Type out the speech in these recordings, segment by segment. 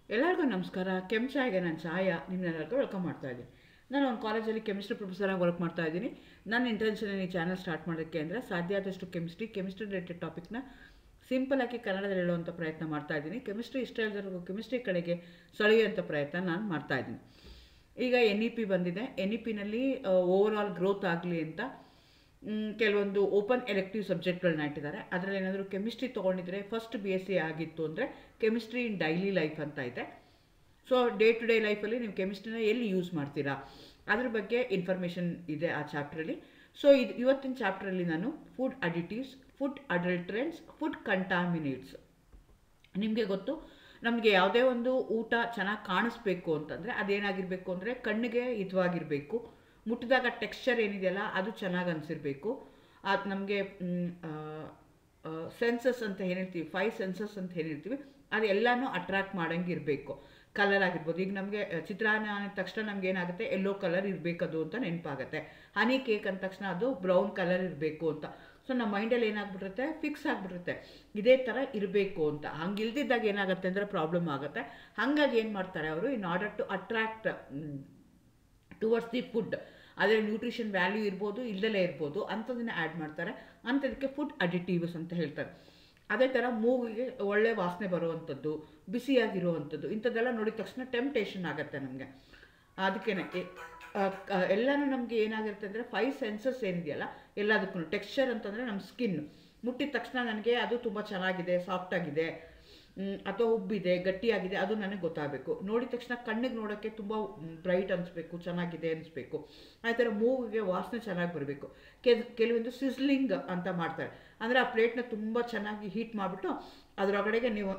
ಎಲ್ಲರಿಗೂ ನಮಸ್ಕಾರ ಕೆಂಚಾಯಿಗೆ ನಾನು ಛಾಯಾ ನಿಮ್ಮೆಲ್ಲರಿಗೂ ವೆಲ್ಕಮ್ ಮಾಡ್ತಾ ಇದ್ದೀನಿ ನಾನು ಒಂದು ಕಾಲೇಜಲ್ಲಿ ಕೆಮಿಸ್ಟ್ರಿ ಪ್ರೊಫೆಸರಾಗಿ ವರ್ಕ್ ಮಾಡ್ತಾ ಇದ್ದೀನಿ ನನ್ನ ಇಂಟೆನ್ಷನ್ ಈ ಚಾನಲ್ ಸ್ಟಾರ್ಟ್ ಮಾಡೋಕ್ಕೆ ಅಂದರೆ ಸಾಧ್ಯ ಆದಷ್ಟು ಕೆಮಿಸ್ಟ್ರಿ ಕೆಮಿಸ್ಟ್ರಿ ರಿಲೇಟೆಡ್ ಟಾಪಿಕ್ನ ಸಿಂಪಲ್ ಆಗಿ ಕನ್ನಡದಲ್ಲಿ ಹೇಳುವಂಥ ಪ್ರಯತ್ನ ಮಾಡ್ತಾ ಇದ್ದೀನಿ ಕೆಮಿಸ್ಟ್ರಿ ಇಷ್ಟ ಇಲ್ಲದವರೆಗೂ ಕೆಮಿಸ್ಟ್ರಿ ಕಡೆಗೆ ಸೆಳೆಯುವಂಥ ಪ್ರಯತ್ನ ನಾನು ಮಾಡ್ತಾ ಇದ್ದೀನಿ ಈಗ ಎನ್ ಇ ಪಿ ಬಂದಿದೆ ಎನ್ ಇ ಪಿನಲ್ಲಿ ಓವರ್ ಆಲ್ ಗ್ರೋತ್ ಆಗಲಿ ಅಂತ ಮ್, ಕೆಲವೊಂದು ಓಪನ್ ಎಲೆಕ್ಟಿವ್ ಸಬ್ಜೆಕ್ಟ್ಗಳನ್ನ ಇಟ್ಟಿದ್ದಾರೆ ಅದರಲ್ಲಿ ಏನಾದರೂ ಕೆಮಿಸ್ಟ್ರಿ ತೊಗೊಂಡಿದ್ರೆ ಫಸ್ಟ್ ಬಿ ಎಸ್ ಸಿ ಆಗಿತ್ತು ಅಂದರೆ ಕೆಮಿಸ್ಟ್ರಿ ಇನ್ ಡೈಲಿ ಲೈಫ್ ಅಂತ ಇದೆ ಸೊ ಡೇ ಟು ಡೇ ಲೈಫಲ್ಲಿ ನೀವು ಕೆಮಿಸ್ಟ್ರಿನ ಎಲ್ಲಿ ಯೂಸ್ ಮಾಡ್ತೀರಾ ಅದ್ರ ಬಗ್ಗೆ ಇನ್ಫಾರ್ಮೇಷನ್ ಇದೆ ಆ ಚಾಪ್ಟ್ರಲ್ಲಿ ಸೊ ಇದು ಇವತ್ತಿನ ಚಾಪ್ಟ್ರಲ್ಲಿ ನಾನು food additives food adulterants food contaminants ನಿಮಗೆ ಗೊತ್ತು ನಮಗೆ ಯಾವುದೇ ಒಂದು ಊಟ ಚೆನ್ನಾಗಿ ಕಾಣಿಸ್ಬೇಕು ಅಂತಂದರೆ ಅದೇನಾಗಿರಬೇಕು ಅಂದರೆ ಕಣ್ಣಿಗೆ ಹಿತವಾಗಿರಬೇಕು ಮುಟ್ಟಿದಾಗ ಟೆಕ್ಸ್ಚರ್ ಏನಿದೆಯಲ್ಲ ಅದು ಚೆನ್ನಾಗಿ ಅನಿಸಿರ್ಬೇಕು ಅದು ನಮಗೆ ಸೆನ್ಸಸ್ ಅಂತ ಏನು ಹೇಳ್ತೀವಿ ಫೈವ್ ಸೆನ್ಸಸ್ ಅಂತ ಏನು ಹೇಳ್ತೀವಿ ಅದೆಲ್ಲನೂ ಅಟ್ರಾಕ್ಟ್ ಮಾಡೋಂಗೆ ಇರಬೇಕು ಕಲರ್ ಆಗಿರ್ಬೋದು ಈಗ ನಮಗೆ ಚಿತ್ರಾನ್ನ ಅಂದ ತಕ್ಷಣ ನಮ್ಗೆ ಏನಾಗುತ್ತೆ ಎಲ್ಲೋ ಕಲರ್ ಇರಬೇಕದು ಅಂತ ನೆನಪಾಗುತ್ತೆ ಹನಿ ಕೇಕ್ ಅಂದ ತಕ್ಷಣ ಅದು ಬ್ರೌನ್ ಕಲರ್ ಇರಬೇಕು ಅಂತ ಸೊ ನಮ್ಮ ಮೈಂಡಲ್ಲಿ ಏನಾಗ್ಬಿಟ್ಟಿರುತ್ತೆ ಫಿಕ್ಸ್ ಆಗಿಬಿಟ್ಟಿರುತ್ತೆ ಇದೇ ಥರ ಇರಬೇಕು ಅಂತ ಹಂಗೆ ಇಲ್ದಿದ್ದಾಗ ಏನಾಗುತ್ತೆ ಅಂದರೆ ಪ್ರಾಬ್ಲಮ್ ಆಗುತ್ತೆ ಹಾಗಾಗಿ ಏನು ಮಾಡ್ತಾರೆ ಅವರು in order to attract towards the food ಅದೇ ನ್ಯೂಟ್ರಿಷನ್ ವ್ಯಾಲ್ಯೂ ಇರ್ಬೋದು ಇಲ್ಲದಲೇ ಇರ್ಬೋದು ಅಂಥದನ್ನ ಆ್ಯಡ್ ಮಾಡ್ತಾರೆ ಅಂಥದಕ್ಕೆ ಫುಡ್ ಅಡಿಟಿವ್ಸ್ ಅಂತ ಹೇಳ್ತಾರೆ ಅದೇ ಥರ ಮೂಗಿಗೆ ಒಳ್ಳೆ ವಾಸನೆ ಬರುವಂಥದ್ದು ಬಿಸಿಯಾಗಿರುವಂಥದ್ದು ಇಂಥದ್ದೆಲ್ಲ ನೋಡಿದ ತಕ್ಷಣ ಟೆಂಪ್ಟೇಷನ್ ಆಗುತ್ತೆ ನಮಗೆ ಅದಕ್ಕೇನೆ ಎಲ್ಲನೂ ನಮಗೆ ಏನಾಗಿರುತ್ತೆ ಅಂದರೆ ಫೈವ್ ಸೆನ್ಸಸ್ ಏನಿದೆಯಲ್ಲ ಎಲ್ಲದಕ್ಕೂ ಟೆಕ್ಸ್ಚರ್ ಅಂತಂದರೆ ನಮ್ಮ ಸ್ಕಿನ್ ಮುಟ್ಟಿದ ತಕ್ಷಣ ನನಗೆ ಅದು ತುಂಬ ಚೆನ್ನಾಗಿದೆ ಸಾಫ್ಟಾಗಿದೆ ಅಥವಾ ಉಬ್ಬಿದೆ ಗಟ್ಟಿಯಾಗಿದೆ ಅದು ನನಗೆ ಗೊತ್ತಾಗಬೇಕು ನೋಡಿದ ತಕ್ಷಣ ಕಣ್ಣಿಗೆ ನೋಡೋಕ್ಕೆ ತುಂಬ ಬ್ರೈಟ್ ಅನಿಸ್ಬೇಕು ಚೆನ್ನಾಗಿದೆ ಅನಿಸ್ಬೇಕು ಆ ಥರ ಮೂವಿಗೆ ವಾಸನೆ ಚೆನ್ನಾಗಿ ಬರಬೇಕು ಕೆಲವೊಂದು ಸಿಸ್ಲಿಂಗ್ ಅಂತ ಮಾಡ್ತಾರೆ ಅಂದರೆ ಆ ಪ್ಲೇಟ್ನ ತುಂಬ ಚೆನ್ನಾಗಿ ಹೀಟ್ ಮಾಡಿಬಿಟ್ಟು ಅದರೊಳಗಡೆಗೆ ನೀವು